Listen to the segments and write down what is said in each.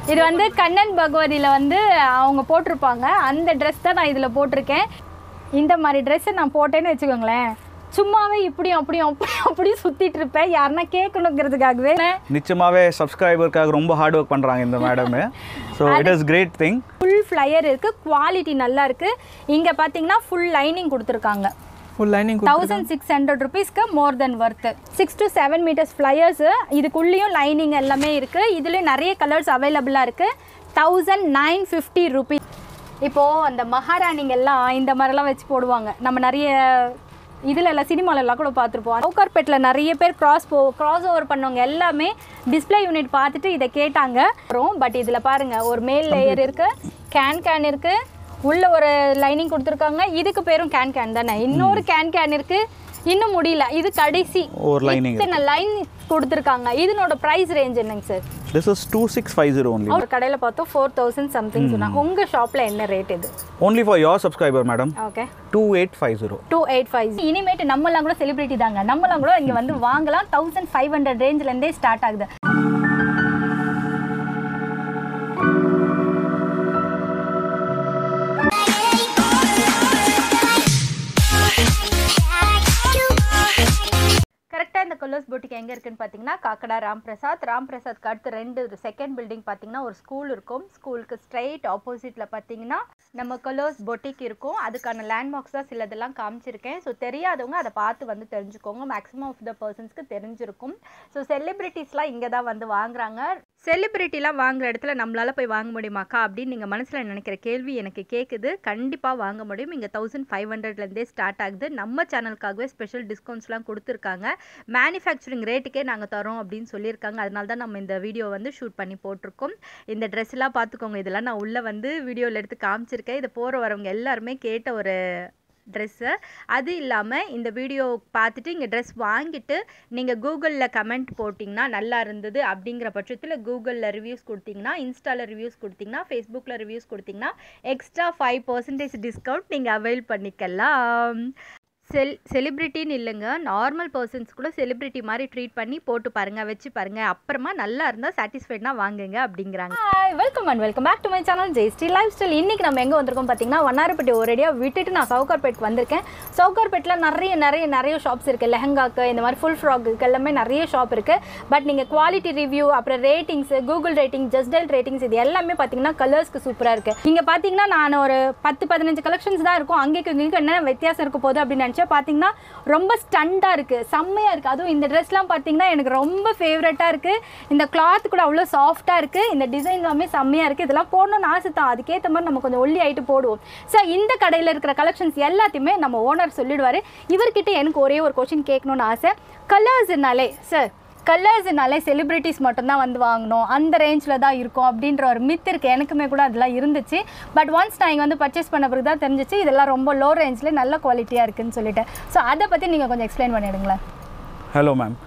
இது வந்து கண்ணன் பகவதியில் வந்து அவங்க போட்டிருப்பாங்க அந்த ட்ரெஸ் தான் நான் இதில் போட்டிருக்கேன் இந்த மாதிரி ட்ரெஸ்ஸை நான் போட்டேன்னு வச்சுக்கோங்களேன் சும்மாவே இப்படியும் அப்படியும் அப்படியும் அப்படியும் சுற்றிட்டு இருப்பேன் யாருன்னா கேட்கணுங்கிறதுக்காகவே நிச்சயமாகவே சப்ஸ்கிரைபருக்காக ரொம்ப ஹார்ட் ஒர்க் பண்ணுறாங்க இந்த madam so it is great thing full flyer இருக்குது குவாலிட்டி நல்லா இருக்குது இங்கே பார்த்தீங்கன்னா ஃபுல் லைனிங் கொடுத்துருக்காங்க full lining thousand six hundred ருபீஸ்க்கு more then worth six to seven metres flyers இதுக்குள்ளேயும் லைனிங் எல்லாமே இருக்குது இதுலேயும் நிறைய கலர்ஸ் அவைலபிளாக இருக்குது தௌசண்ட் நைன் ஃபிஃப்டி ருபீஸ் இப்போது அந்த மகாராணிங்க எல்லாம் இந்த மாதிரிலாம் வச்சு போடுவாங்க நம்ம நிறைய இதில் எல்லாம் சினிமால எல்லாம் கூட பார்த்துருப்போம் சவுகார்பேட்டில் நிறைய பேர் கிராஸ் போ கிராஸ் ஓவர் பண்ணவங்க எல்லாமே டிஸ்ப்ளே யூனிட் பார்த்துட்டு இதை கேட்டாங்க பட் இதில் பாருங்கள் ஒரு மேல் லேயர் இருக்குது கேன் கேன் இருக்குது உள்ள ஒரு லைனிங் கொடுத்துருக்காங்க இதுக்கு பேரும் கேன் கேன் தானே இன்னொரு கேன் கேன் இருக்கு இன்னும் முடியல இது கடைசி ஒரு lining இத்தனை லைன் கொடுத்துருக்காங்க இதனோட பிரைஸ் ரேஞ்ச் என்னங்க sir this is two six five zero only ஒரு கடையில் பார்த்தோம் ஃபோர் தௌசண்ட் சம்திங் சொன்னாங்க உங்கள் ஷாப்பில் என்ன ரேட் இது only for your subscriber madam okay two eight five zero two eight five இனிமேட்டு நம்மலாம் கூட செலிபிரிட்டி தாங்க நம்மலாம் கூட இங்கே வந்து வாங்கலாம் தௌசண்ட் ஃபைவ் ஹண்ட்ரட் ரேஞ்சிலேருந்தே ஸ்டார்ட் ஆகுது கரெக்டாக இந்த கொல்லோஸ் போட்டிக் எங்கே இருக்குன்னு பார்த்தீங்கன்னா காக்கடா ராம் பிரசாத் ராம் பிரசாத்க்கு அடுத்து ரெண்டு செகண்ட் பில்டிங் பார்த்தீங்கன்னா ஒரு ஸ்கூல் இருக்கும் ஸ்கூலுக்கு ஸ்ட்ரைட் ஆப்போசிட்டில் பார்த்தீங்கன்னா நம்ம கொல்லோஸ் பொட்டிக் இருக்கும் அதுக்கான லேண்ட்மார்க்ஸ் தான் சிலதெல்லாம் காமிச்சிருக்கேன் ஸோ தெரியாதவங்க அதை பார்த்து வந்து தெரிஞ்சுக்கோங்க மேக்ஸிமம் ஆஃப் த பர்சன்ஸ்க்கு தெரிஞ்சிருக்கும் ஸோ செலிப்ரிட்டிஸ்லாம் இங்கே தான் வந்து வாங்குறாங்க செலிப்ரிட்டிலாம் வாங்குற இடத்துல நம்மளால போய் வாங்க முடியுமாக்கா அப்படின்னு நீங்கள் மனசில் நினைக்கிற கேள்வி எனக்கு கேட்குது கண்டிப்பாக வாங்க முடியும் இங்கே தௌசண்ட் ஃபைவ் ஹண்ட்ரட்லேருந்தே ஸ்டார்ட் ஆகுது நம்ம சேனலுக்காகவே ஸ்பெஷல் டிஸ்கவுண்ட்ஸ்லாம் கொடுத்துருக்காங்க மேனுஃபேக்சரிங் ரேட்டுக்கே நாங்கள் தரோம் அப்படின்னு சொல்லியிருக்காங்க அதனால தான் நம்ம இந்த வீடியோ வந்து ஷூட் பண்ணி போட்டிருக்கோம் இந்த ட்ரெஸ் எல்லாம் பார்த்துக்கோங்க இதெல்லாம் நான் உள்ளே வந்து வீடியோவில் எடுத்து காமிச்சிருக்கேன் இதை போகிற வரவங்க எல்லாருமே கேட்ட ஒரு ட்ரெஸ்ஸு அது இல்லாமல் இந்த வீடியோ பார்த்துட்டு இங்கே ட்ரெஸ் வாங்கிட்டு நீங்கள் கூகுளில் கமெண்ட் போட்டிங்கன்னா நல்லா இருந்தது அப்படிங்கிற பட்சத்தில் கூகுளில் ரிவ்யூஸ் கொடுத்தீங்கன்னா இன்ஸ்டாவில் ரிவ்யூஸ் கொடுத்தீங்கன்னா ஃபேஸ்புக்கில் ரிவ்யூஸ் கொடுத்தீங்கன்னா எக்ஸ்ட்ரா ஃபைவ் பர்சன்டேஜ் டிஸ்கவுண்ட் நீங்கள் அவைல் பண்ணிக்கலாம் செல் செலிப்ரிட்டின்னு இல்லைங்க நார்மல் பர்சன்ஸ் கூட செலிப்ரிட்டி மாதிரி ட்ரீட் பண்ணி போட்டு பாருங்க வச்சு பாருங்க அப்புறமா நல்லா இருந்தால் சாட்டிஸ்ஃபைட்னா வாங்குங்க அப்படிங்கிறாங்க hi welcome and welcome back to my channel ஜெய்ஸ்டி லைஃப் ஸ்டைல் இன்னைக்கு நம்ம எங்கே வந்திருக்கோம் பார்த்தீங்கன்னா வண்ணாரப்பட்டி ஒரேடியாக விட்டுட்டு நான் சவுகார்பேட் வந்திருக்கேன் சவுகார்பேட்டில் நிறைய நிறைய நிறைய ஷாப்ஸ் இருக்குது லெஹங்காக்கு இந்த மாதிரி ஃபுல் ஃப்ராக்கு எல்லாமே நிறைய ஷாப் இருக்குது பட் நீங்கள் குவாலிட்டி ரிவ்யூ அப்புறம் ரேட்டிங்ஸ் கூகுள் ரேட்டிங் ஜஸ்டைல் ரேட்டிங்ஸ் இது எல்லாமே பார்த்தீங்கன்னா கலர்ஸ்க்கு சூப்பராக இருக்குது இங்கே பார்த்தீங்கன்னா நான் ஒரு பத்து பதினஞ்சு கலெக்ஷன்ஸ் தான் இருக்கும் அங்கேக்கு இங்கேக்கு என்ன வித்தியாசம் இருக்க போகுது அப்படின்னு நினச்சா பார்த்தீங்கன்னா ரொம்ப ஸ்டண்டாக இருக்குது செம்மையாக இருக்குது அதுவும் இந்த ட்ரெஸ்லாம் பார்த்தீங்கன்னா எனக்கு ரொம்ப ஃபேவரட்டாக இருக்குது இந்த கிளாத் கூட அவ்வளோ சாஃப்டாக இருக்குது இந்த டிசைன் எல்லாமே செம்மையாக இருக்குது இதெல்லாம் போடணும்னு ஆசை தான் அதுக்கேற்ற மாதிரி நம்ம கொஞ்சம் ஒல்லி ஆகிட்டு போடுவோம் ஸோ இந்த கடையில் இருக்கிற கலெக்ஷன்ஸ் எல்லாத்தையுமே நம்ம ஓனர் சொல்லிடுவார் இவர்கிட்ட எனக்கு ஒரே ஒரு கொஷின் கேட்கணும்னு ஆசை கலர்ஸ்னாலே சார் கலர்ஸ்னாலே செலிப்ரிட்டிஸ் மட்டும்தான் வந்து வாங்கணும் அந்த ரேஞ்சில் தான் இருக்கும் அப்படின்ற ஒரு மித் இருக்குது எனக்குமே கூட அதெல்லாம் இருந்துச்சு பட் ஒன்ஸ் நான் இங்கே வந்து பர்ச்சேஸ் பண்ண பிறகு தான் தெரிஞ்சிச்சு இதெல்லாம் ரொம்ப லோ ரேஞ்சில் நல்ல குவாலிட்டியாக இருக்குன்னு சொல்லிட்டு ஸோ அதை பற்றி நீங்கள் கொஞ்சம் எக்ஸ்பிளைன் பண்ணிடுங்களேன் ஹலோ மேம்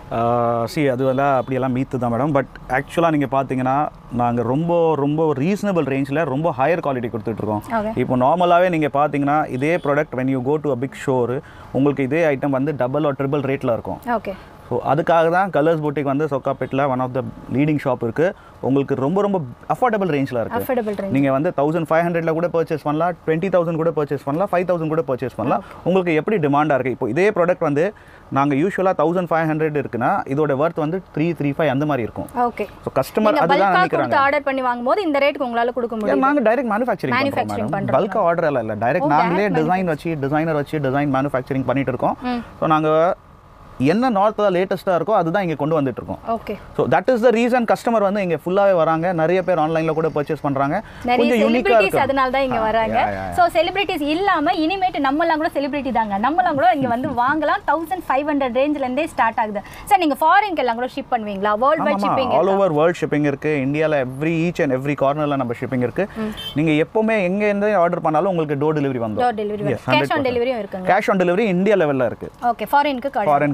சி அது எல்லாம் அப்படியெல்லாம் மீத்து தான் மேடம் பட் ஆக்சுவலாக நீங்கள் பார்த்தீங்கன்னா நாங்கள் ரொம்ப ரொம்ப ரீசனபிள் ரேஞ்சில் ரொம்ப ஹையர் குவாலிட்டி கொடுத்துட்ருக்கோம் Okay. இப்போ நார்மலாகவே நீங்கள் பார்த்தீங்கன்னா இதே product when you go to a big ஷோரு உங்களுக்கு இதே ஐட்டம் வந்து டபுள் ஆர் ட்ரிபிள் ரேட்டில் இருக்கும் ஓகே ஸோ அதுக்காக தான் கலர்ஸ் boutique வந்து சொக்காப்பேட்டில் one of the leading shop இருக்குது உங்களுக்கு ரொம்ப ரொம்ப அஃபோர்டபுள் ரேஞ்சில் இருக்குது அஃபோர்டபுள் ரேஞ்ச் நீங்கள் வந்து தௌசண்ட் ஃபைவ் ஹண்ட்ரட்ல கூட பர்ச்சேஸ் பண்ணலாம் டுவெண்ட்டி தௌசண்ட் கூட பர்ச்சேஸ் பண்ணலாம் ஃபைவ் தௌசண்ட் கூட பர்ச்சேஸ் பண்ணலாம் உங்களுக்கு எப்படி டிமாண்டாக இருக்குது இப்போ இதே ப்ராடக்ட் வந்து நாங்கள் யூஸ்வலாக தௌசண்ட் ஃபைவ் ஹண்ட்ரட் இருக்குன்னா இதோட ஒர்த் வந்து த்ரீ த்ரீ ஃபைவ் அந்த மாதிரி இருக்கும் ஓகே ஸோ கஸ்டமர் நீங்கள் அதுதான் பல்காக நினைக்கிறாங்க கொடுத்து ஆர்டர் பண்ணி வாங்கும்போது இந்த ரேட்டுக்கு உங்களால் கொடுக்க முடியும் நாங்கள் டைரக்ட் மேனுஃபேக்சரிங் Manufacturing பண்ணுறோம் பண்றோம். பல்க் ஆர்டர் எல்லாம் இல்லை டைரக்ட் நாங்களே டிசைன் வச்சு டிசைனர் வச்சு டிசைன் மேனுஃபேக்சரிங் பண்ணிட்டு இருக்கோம் ஸோ நாங்கள் என்ன நார்த்தில் லேட்டஸ்ட்டாக இருக்கோ அதுதான் இங்கே கொண்டு வந்துட்டு இருக்கோம் okay so that is the reason customer வந்து இங்கே ஃபுல்லாகவே வராங்க நிறைய பேர் ஆன்லைனில் கூட பர்ச்சேஸ் பண்ணுறாங்க நிறைய கொஞ்சம் யூனிக்காக செலிபிரிட்டிஸ் இருக்கு அதனால தான் இங்க ஆ, வராங்க yeah, yeah, yeah. So celebrities இல்லாம இனிமேட்டு நம்மலாம் கூட செலிபிரிட்டி தாங்க நம்மலாம் கூட இங்க வந்து வாங்கலாம் தௌசண்ட் ஃபைவ் ஹண்ட்ரட் ரேஞ்சில இருந்தே ஸ்டார்ட் ஆகுது சார் நீங்க ஃபாரின்க்கு எல்லாம் கூட ஷிப் பண்ணுவீங்களா world wide shipping all over world shipping இருக்கு இந்தியாவில் எவ்ரி ஈச் அண்ட் எவ்ரி கார்னரில் நம்ம ஷிப்பிங் இருக்கு நீங்க எப்பவுமே எங்க இருந்து ஆர்டர் பண்ணாலும் உங்களுக்கு டோர் டெலிவரி டோர் வந்துடும் டெலிவரி கேஷ் ஆன் டெலிவரியும் இருக்குங்க கேஷ் ஆன் டெலிவரி இந்தியா லெவலில் இருக்கு ஓகே ஃபாரினுக்கு கிடையாது ஃபாரினுக்கு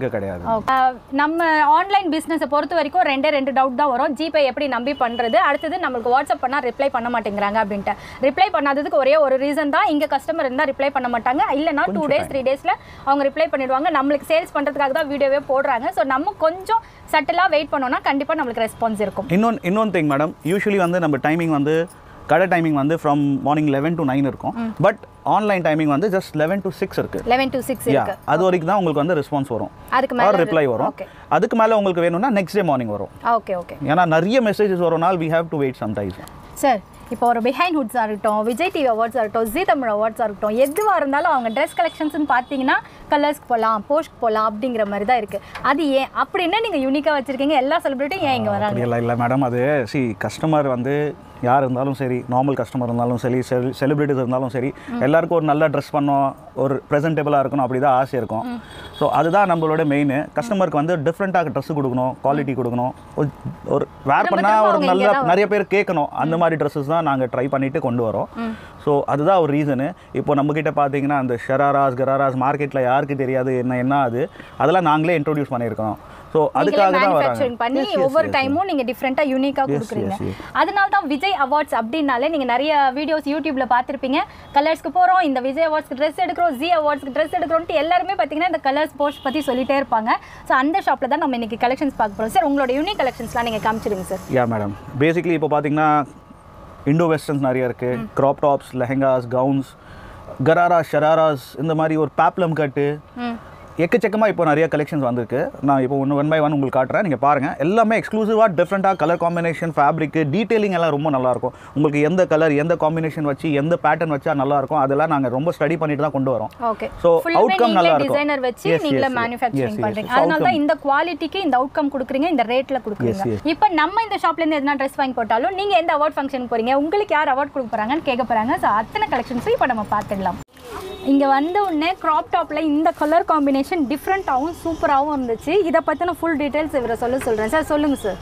கிடையாது ஆஹ் நம்ம ஆன்லைன் பிஸ்னஸை பொறுத்த வரைக்கும் ரெண்டே ரெண்டு டவுட் தான் வரும் ஜிபே எப்படி நம்பி பண்ணுறது அடுத்தது நம்மளுக்கு வாட்ஸ்அப் பண்ணால் ரிப்ளை பண்ண மாட்டேங்கிறாங்க அப்படின்ட்டு ரிப்ளை பண்ணாததுக்கு ஒரே ஒரு ரீசன் தான் இங்கே கஸ்டமர் இருந்தால் ரிப்ளை பண்ண மாட்டாங்க இல்லைனா டூ டேஸ் த்ரீ டேஸில் அவங்க ரிப்ளை பண்ணிடுவாங்க நம்மளுக்கு சேல்ஸ் பண்ணுறதுக்காக தான் வீடியோவே போடுறாங்க ஸோ நம்ம கொஞ்சம் சட்டிலாக வெயிட் பண்ணோம்னா கண்டிப்பாக நம்மளுக்கு ரெஸ்பான்ஸ் இருக்கும் இன்னொன்று இன்னொன்று திங் மேடம் யூஸ்வலி வந்து நம்ம டைமிங் வந்து கடை டைமிங் வந்து from morning eleven to nine இருக்கும் பட் ஆன்லைன் டைமிங் வந்து ஜஸ்ட் லெவன் டு சிக்ஸ் இருக்கு லெவன் டு சிக்ஸ் யா இருக்கு அது வரைக்கும் தான் உங்களுக்கு வந்து ரெஸ்பான்ஸ் வரும் அதுக்கு ஆர் மேலே ரிப்ளை வரும் ஓகே அதுக்கு மேலே உங்களுக்கு வேணும்னா நெக்ஸ்ட் டே மார்னிங் வரும் ஓகே ஓகே ஏன்னா நிறைய மெசேஜஸ் வரும் நாள் we have to wait sometimes sir இப்போ ஒரு பிஹைண்ட் ஹுட்ஸாக இருக்கட்டும் விஜய் டிவி அவார்ட்ஸாக இருக்கட்டும் ஜி தமிழ் அவார்ட்ஸாக இருக்கட்டும் எதுவாக இருந்தாலும் அவங்க ட்ரெஸ் கலெக்ஷன்ஸ்னு பார்த்தீங்கன்னா கலர்ஸ்க்கு போகலாம் போஸ்ட்க்கு போகலாம் அப்படிங்கிற மாதிரி தான் இருக்குது அது ஏன் அப்படி என்ன நீங்கள் யூனிக்காக வச்சுருக்கீங்க எல்லா செலிபிரிட்டியும் ஏன் இங்கே வராங்க இல்லை இல்லை மேடம் அது சி கஸ்டமர் வந்து யார் இருந்தாலும் சரி நார்மல் கஸ்டமர் இருந்தாலும் சரி செலிபிரிட்டிஸ் இருந்தாலும் சரி எல்லாருக்கும் ஒரு நல்ல ட்ரெஸ் பண்ணோம் ஒரு ப்ரெசென்டபிளாக இருக்கணும் அப்படி தான் ஆசை இருக்கும் ஸோ அதுதான் நம்மளோட மெயின் கஸ்டமருக்கு வந்து டிஃப்ரெண்ட்டாக ட்ரெஸ் கொடுக்கணும் குவாலிட்டி கொடுக்கணும் ஒரு- ஒரு வேர் திரும்ப பண்ணால் திரும்ப ஒரு அவங்க நல்ல இங்கே தான் நிறைய பேர் கேட்கணும் அந்த மாதிரி ட்ரெஸ்ஸஸ் தான் நாங்கள் ட்ரை பண்ணிட்டு கொண்டு வரோம் ஸோ அதுதான் ஒரு ரீசனு இப்போ நம்மக்கிட்ட பார்த்தீங்கன்னா அந்த ஷராராஸ் கராராஸ் மார்க்கெட்டில் யாருக்கு தெரியாது என்ன என்ன அது அதெல்லாம் நாங்களே இன்ட்ரோடியூஸ் பண்ணியிருக்கோம் ஸோ நீங்களே அதுக்காக தான் மேனுஃபேக்சரிங் வராங்க பண்ணி Yes, yes, ஒவ்வொரு yes, yes. டைமும் நீங்க டிஃப்ரெண்டா யூனிக்கா கொடுக்குறீங்க yes, அதனால தான் விஜய் அவார்ட்ஸ் அப்படின்னாலே நீங்க நிறைய வீடியோஸ் யூடியூப்ல பார்த்திருப்பீங்க கலர்ஸ்க்கு போறோம் இந்த விஜய் அவார்ட்ஸ்க்கு ட்ரெஸ் எடுக்கிறோம் ஜி அவார்ட்ஸ்க்கு ட்ரெஸ் எடுக்கிறோம்ட்டு எல்லாருமே பார்த்தீங்கன்னா இந்த கலர்ஸ் போஸ்ட் பத்தி சொல்லிட்டே இருப்பாங்க ஸோ அந்த ஷாப்ல தான் நம்ம இன்னைக்கு கலெக்ஷன்ஸ் பார்க்க போறோம் சார் உங்களோட யூனிக் கலெக்ஷன்ஸ்லாம் நீங்க காமிச்சிடுங்க சார் யா மேடம் பேசிக்லி இப்போ பார்த்தீங்கன்னா இண்டோ வெஸ்டர்ன்ஸ் நிறைய இருக்குது crop tops lehengas gowns gharara shararas இந்த மாதிரி ஒரு பேப்ளம் கட்டு ம் எக்கச்சக்கமாக இப்போ நிறைய கலெக்ஷன்ஸ் வந்திருக்கு நான் இப்போ ஒன்று ஒன் பை ஒன் உங்களுக்கு காட்டுறேன் நீங்கள் பாருங்கள் எல்லாமே எக்ஸ்க்ளூசிவாக டிஃப்ரெண்ட்டாக கலர் காம்பினேஷன் ஃபேப்ரிக்கு டீட்டெயிலிங் எல்லாம் ரொம்ப நல்லாயிருக்கும் உங்களுக்கு எந்த கலர் எந்த காம்பினேஷன் வச்சு எந்த பேட்டர்ன் வச்சா நல்லாயிருக்கும் அதெல்லாம் நாங்கள் ரொம்ப ஸ்டடி பண்ணிட்டு தான் கொண்டு வரோம் ஓகே So, ஃபுல்லுமே outcome நல்லா நீங்களே இருக்கும். டிசைனர் வச்சு Yes, நீங்களே yes, yes. Manufacturing Yes, yes. பண்றீங்க So, அதனால தான் outcome. இந்த குவாலிட்டிக்கு இந்த அவுட்கம் கொடுக்குறீங்க இந்த ரேட்ல கொடுக்குறீங்க Yes, இப்போ நம்ம இந்த ஷாப்ல இருந்து எதனா ட்ரெஸ் வாங்கி போட்டாலும் நீங்க எந்த அவார்ட் ஃபங்க்ஷனுக்கு போறீங்க உங்களுக்கு யார் அவார்ட் கொடுக்க போறாங்கன்னு கேட்க போறாங்க ஸோ அத்தனை கலெக்ஷன்ஸும் இப்போ நம்ம பார்த்துடலாம் இங்க வந்த உடனே கிராப் டாப்ல இந்த கலர் காம்பினேஷன் டிஃப்ரெண்ட்டாகவும் சூப்பராகவும் இருந்துச்சு இதை பத்தின ஃபுல் டீடைல்ஸ் இவரை சொல்ல சொல்றேன் சார் சொல்லுங்க சார்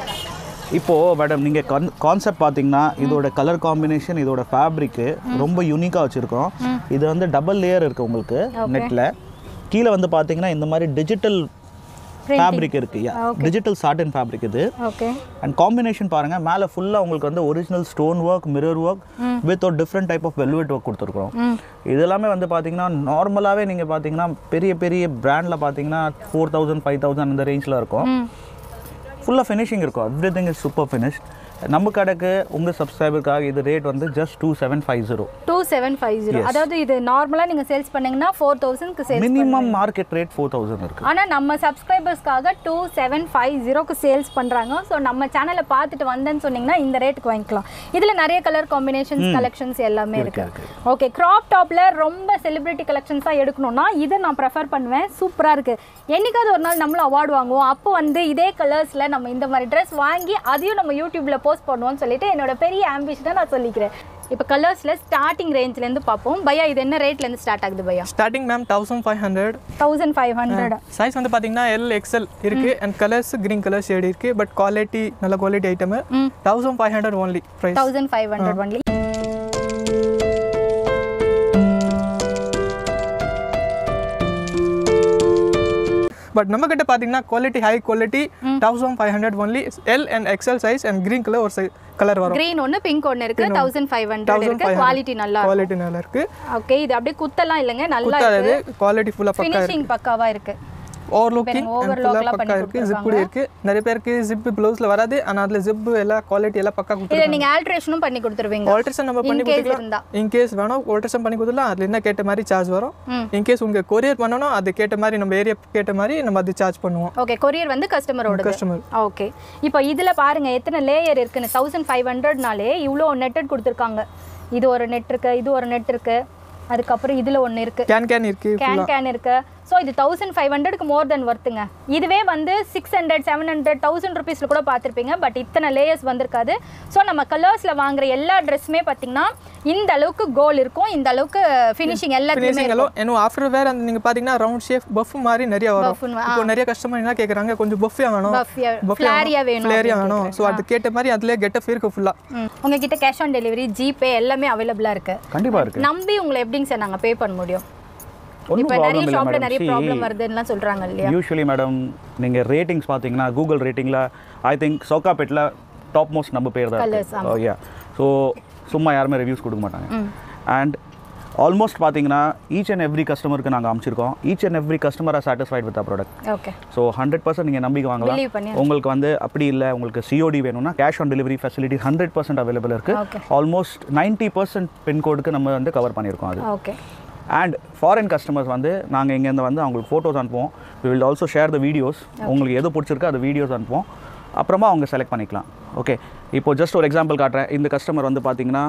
இப்போது மேடம் நீங்கள் கான் கான்செப்ட் பார்த்தீங்கன்னா இதோட கலர் காம்பினேஷன் இதோட ஃபேப்ரிக்கு ரொம்ப யூனிக்காக வச்சுருக்கோம் இது வந்து டபுள் லேயர் இருக்குது உங்களுக்கு நெட்டில் கீழே வந்து பார்த்தீங்கன்னா இந்த மாதிரி டிஜிட்டல் ஃபேப்ரிக் இருக்குது டிஜிட்டல் சாட்டன் ஃபேப்ரிக் இது ஓகே அண்ட் காம்பினேஷன் பாருங்கள் மேலே ஃபுல்லாக உங்களுக்கு வந்து original stone work mirror work with ஒரு different type of velvet work கொடுத்துருக்குறோம் ம் இது எல்லாமே வந்து பார்த்தீங்கன்னா நார்மலாகவே நீங்கள் பார்த்தீங்கன்னா பெரிய பெரிய பிராண்டில் பார்த்தீங்கன்னா ஃபோர் தௌசண்ட் ஃபைவ் தௌசண்ட் அந்த ரேஞ்சில் இருக்கும் ம் ஃபுல்லாக ஃபினிஷிங் இருக்கும் everything is super finish நம்ம கடைக்கு உங்கள் சப்ஸ்கிரைபருக்காக இது ரேட் வந்து just two seven five zero two seven five zero அதாவது இது நார்மலாக நீங்கள் சேல்ஸ் பண்ணீங்கன்னா ஃபோர் தௌசண்ட்க்கு sales minimum market rate four thousand இருக்குது ஆனால் நம்ம சப்ஸ்கிரைபர்ஸ்க்காக டூ செவன் ஃபைவ் ஜீரோக்கு சேல்ஸ் பண்ணுறாங்க ஸோ நம்ம சேனலை பார்த்துட்டு வந்தேன்னு சொன்னீங்கன்னா இந்த ரேட்டுக்கு வாங்கிக்கலாம் இதில் நிறைய கலர் காம்பினேஷன்ஸ் கலெக்ஷன்ஸ் எல்லாமே இருக்கு ஓகே கிராப் டாப்பில் ரொம்ப செலிபிரிட்டி கலெக்ஷன்ஸாக எடுக்கணும்னா இதை நான் ப்ரெஃபர் பண்ணுவேன் சூப்பராக இருக்குது என்னைக்காவது ஒரு நாள் நம்மளும் அவார்டு வாங்குவோம் அப்போ வந்து இதே கலர்ஸில் நம்ம இந்த மாதிரி ட்ரெஸ் வாங்கி அதையும் நம்ம யூடியூப்பில் போஸ்ட் பண்ணுவோம்னு சொல்லிட்டு என்னோட பெரிய ஆம்பிஷனை நான் சொல்லிக்கிறேன் இப்போ கலர்ஸில் ஸ்டார்டிங் ரேஞ்ச்லேருந்து பார்ப்போம் பையா இது என்ன ரேட்லேருந்து ஸ்டார்ட் ஆகுது பையா starting ma'am thousand five hundred thousand five hundred size வந்து பார்த்தீங்கன்னா எல் எக்ஸ்எல் இருக்கு and colours green colour shade இருக்கு பட் குவாலிட்டி நல்ல குவாலிட்டி ஐட்டம் ம். Thousand five hundred only price thousand five hundred only but நம்ம கிட்ட பார்த்தீங்கன்னா quality high quality thousand five hundred only L and XL size and green colour ஒரு colour வரும் green ஒன்று pink ஒன்று இருக்கு தௌசண்ட் ஃபைவ் ஹண்ட்ரட் தௌசண்ட் இருக்கு five quality நல்லா குவாலிட்டி நல்லா இருக்கு ஓகே இது அப்படியே குத்தெல்லாம் இல்லைங்க நல்லா குத்தாது குவாலிட்டி ஃபுல்லாக பக்கா இருக்கு ஃபினிஷிங் பக்காவா இருக்கு ஓவர்லுக்கிங் பாருங்க, overlock எல்லாம் பக்கா பண்ணி இருக்கு ஜிப்பு இருக்கு நிறைய பேருக்கு ஜிப்பு ப்ளவுஸ்ல வராது ஆனால் அதில் ஜிப்பு எல்லாம் குவாலிட்டி எல்லாம் பக்கா இதை கொடுத்துருக்காங்க நீங்க ஆல்ட்ரேஷனும் பண்ணி கொடுத்துருவீங்க ஆல்ட்ரேஷன் நம்ம பண்ணி In case இருந்தா. கொடுத்துக்கலாம் இன்கேஸ் வேணும் ஆல்ட்ரேஷன் பண்ணி கொடுத்துலாம் அதில் என்ன கேட்ட மாதிரி சார்ஜ் வரும் ம். இன்கேஸ் உங்களுக்கு கொரியர் பண்ணணும் அது கேட்ட மாதிரி நம்ம ஏரியா கேட்ட மாதிரி நம்ம அது சார்ஜ் பண்ணுவோம் ஓகே கொரியர் வந்து கஸ்டமரோட கஸ்டமர் ஓகே இப்போ இதுல பாருங்க எத்தனை லேயர் இருக்குன்னு தௌசண்ட் ஃபைவ் ஹண்ட்ரட்னாலே இவ்வளோ நெட்டட் கொடுத்துருக்காங்க இது ஒரு நெட் இருக்கு இது ஒரு நெட் இருக்கு அதுக்கப்புறம் இதுல ஒன்று இருக்கு கேன் கேன் இருக்கு கேன் கேன் இருக்கு ஸோ இது தௌசண்ட் ஃபைவ் ஹண்ட்ரட்க்கு மோர் தென் ஒர்த்துங்க இதுவே வந்து six hundred seven hundred thousand ருபீஸில் கூட பார்த்துருப்பீங்க பட் இத்தனை லேயர்ஸ் வந்திருக்காது ஸோ நம்ம கலர்ஸில் வாங்குற எல்லா ட்ரெஸ்ஸுமே பார்த்தீங்கன்னா இந்த அளவுக்கு கோல் இருக்கும் இந்த அளவுக்கு ஃபினிஷிங் எல்லாத்துலேயுமே ஃபினிஷிங் எல்லாம் இன்னும் ஆஃப்டர் வேர் அந்த நீங்கள் பார்த்தீங்கன்னா ரவுண்ட் ஷேப் பஃப் மாதிரி நிறைய வரும் Buff னு, இப்போ நிறைய கஸ்டமர் என்ன கேட்குறாங்க கொஞ்சம் பஃபியா வேணும் Buff-ஆ, flary-ஆ வேணும் ஃப்ளேரியா வேணும் ஸோ அது கேட்ட மாதிரி அதிலே கெட்டப் இருக்கு ஃபுல்லாக ம். உங்ககிட்ட கேஷ் ஆன் டெலிவரி ஜிபே எல்லாமே அவைலபிளாக இருக்கு கண்டிப்பாக இருக்குது நம்பி உங்களை எப்படிங்க சார் நாங்கள் பே பண்ண முடியும் ஒன்றும் இப்போ ப்ராப்ளம் நிறைய இல்லை ஷாப்ல மேடம் நிறைய ப்ராப்ளம் வருதுன்னுலாம் சொல்றாங்க இல்லையா யூஸ்வலி மேடம் நீங்கள் ரேட்டிங்ஸ் பார்த்தீங்கன்னா கூகுள் ரேட்டிங்கில் ஐ திங்க் சோக்காப்பேட்டில் டாப் மோஸ்ட் நம்ம பேர் தான் Colours, ஆமா. யா ஸோ சும்மா யாருமே ரிவ்யூஸ் கொடுக்க மாட்டாங்க அண்ட் ஆல்மோஸ்ட் பார்த்தீங்கன்னா ஈச் அண்ட் எவ்ரி கஸ்டமருக்கு நாங்கள் அமைச்சிருக்கோம் each and every customer are satisfied with product okay so hundred percent நீங்கள் நம்பிக்கை வாங்கலாம் Believe பண்ணி உங்களுக்கு வந்து அப்படி இல்லை உங்களுக்கு சிஓடி வேணும்னா cash on delivery facility hundred percent available Okay. இருக்குது ஆல்மோஸ்ட் நைன்ட்டி பர்சன்ட் பின்கோடுக்கு நம்ம வந்து கவர் பண்ணியிருக்கோம் அது ஓகே அண்ட் ஃபாரின் கஸ்டமர்ஸ் வந்து நாங்கள் இங்கேருந்து வந்து அவங்களுக்கு ஃபோட்டோஸ் அனுப்புவோம் we will also share the videos உங்களுக்கு எது பிடிச்சிருக்கோ அது வீடியோஸ் அனுப்புவோம் அப்புறமா அவங்க செலக்ட் பண்ணிக்கலாம் ஓகே இப்போ ஜஸ்ட் ஒரு எக்ஸாம்பிள் காட்டுறேன் இந்த கஸ்டமர் வந்து பார்த்தீங்கன்னா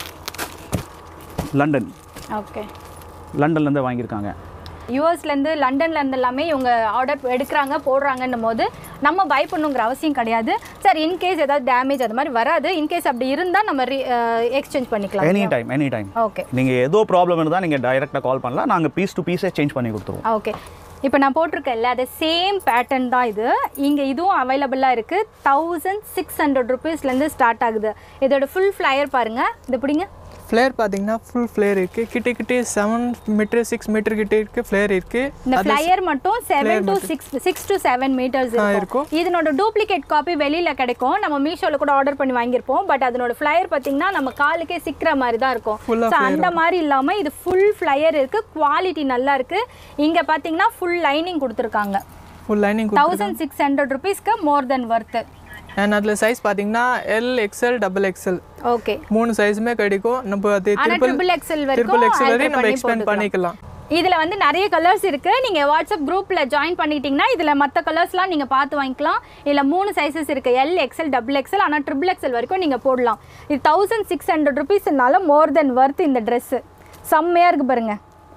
லண்டன் ஓகே லண்டன்லேருந்து வாங்கியிருக்காங்க யூஎஸ்லேருந்து லண்டன்லேருந்து எல்லாமே இவங்க ஆர்டர் எடுக்கிறாங்க போடுறாங்கன்னும் போது நம்ம பை பண்ணுங்கிற அவசியம் கிடையாது சார் இன்கேஸ் ஏதாவது டேமேஜ் அது மாதிரி வராது இன்கேஸ் அப்படி இருந்தால் நம்ம எக்ஸ்சேஞ்ச் பண்ணிக்கலாம் any time any time okay நீங்கள் ஏதோ ப்ராப்ளம் இருந்தால் நீங்கள் டைரெக்டாக கால் பண்ணலாம் நாங்கள் பீஸ் டு பீஸே சேஞ்ச் பண்ணி கொடுத்துருவோம் ஓகே இப்போ நான் போட்டிருக்கேன்ல அது சேம் பேட்டர்ன் தான் இது இங்கே இதுவும் அவைலபிளாக இருக்குது தௌசண்ட் சிக்ஸ் ஹண்ட்ரட் ருபீஸ்லேருந்து ஸ்டார்ட் ஆகுது இதோட ஃபுல் ஃப்ளையர் பாருங்கள் இது பிடிங்க ஃப்ளேர் பார்த்தீங்கன்னா ஃபுல் ஃப்ளேர் இருக்குது கிட்ட கிட்டே செவன் மீட்டர் சிக்ஸ் மீட்டர் கிட்ட இருக்குது ஃப்ளேர் இருக்குது இந்த ஃப்ளையர் மட்டும் seven to six six to seven metres இருக்கும். இருக்கும் இதனோட டூப்ளிகேட் காப்பி வெளியில் கிடைக்கும் நம்ம மீஷோவில் கூட ஆர்டர் பண்ணி வாங்கியிருப்போம் பட் அதனோட ஃப்ளையர் பார்த்தீங்கன்னா நம்ம காலுக்கே சிக்கிற மாதிரி தான் இருக்கும் Full ஆ ஸோ அந்த மாதிரி இல்லாமல் இது ஃபுல் ஃப்ளையர் இருக்குது குவாலிட்டி நல்லா இருக்குது இங்கே பார்த்தீங்கன்னா ஃபுல் லைனிங் கொடுத்துருக்காங்க full lining thousand six hundred ருபீஸ்க்கு மோர் தென் ஒர்த்து அண்ட் அதில் சைஸ் பார்த்தீங்கன்னா L XL double XL okay மூணு சைஸுமே கிடைக்கும் நம்ம அது ஆனா ட்ரிபிள் ட்ரிபிள் எக்ஸல் ட்ரிபிள் வரைக்கும் எக்ஸ்எல் alter வரையும் நம்ம பண்ணி எக்ஸ்பேண்ட் போட்டுக்கலாம். பண்ணிக்கலாம் இதுல வந்து நிறைய கலர்ஸ் இருக்கு நீங்க வாட்ஸ்அப் குரூப்ல ஜாயின் பண்ணிட்டீங்கன்னா இதுல மத்த கலர்ஸ்லாம் நீங்க பார்த்து வாங்கிக்கலாம் இதுல மூணு சைஸஸ் இருக்கு எல் எக்ஸ்எல் டபுள் எக்ஸ்எல் ஆனா ட்ரிபிள் எக்ஸ்எல் வரைக்கும் நீங்க போடலாம் இது தௌசண்ட் சிக்ஸ் ஹண்ட்ரட் ருபீஸ்னால மோர் தென் ஒர்த் இந்த ட்ரெஸ் செம்மையா இருக்கு பாருங்க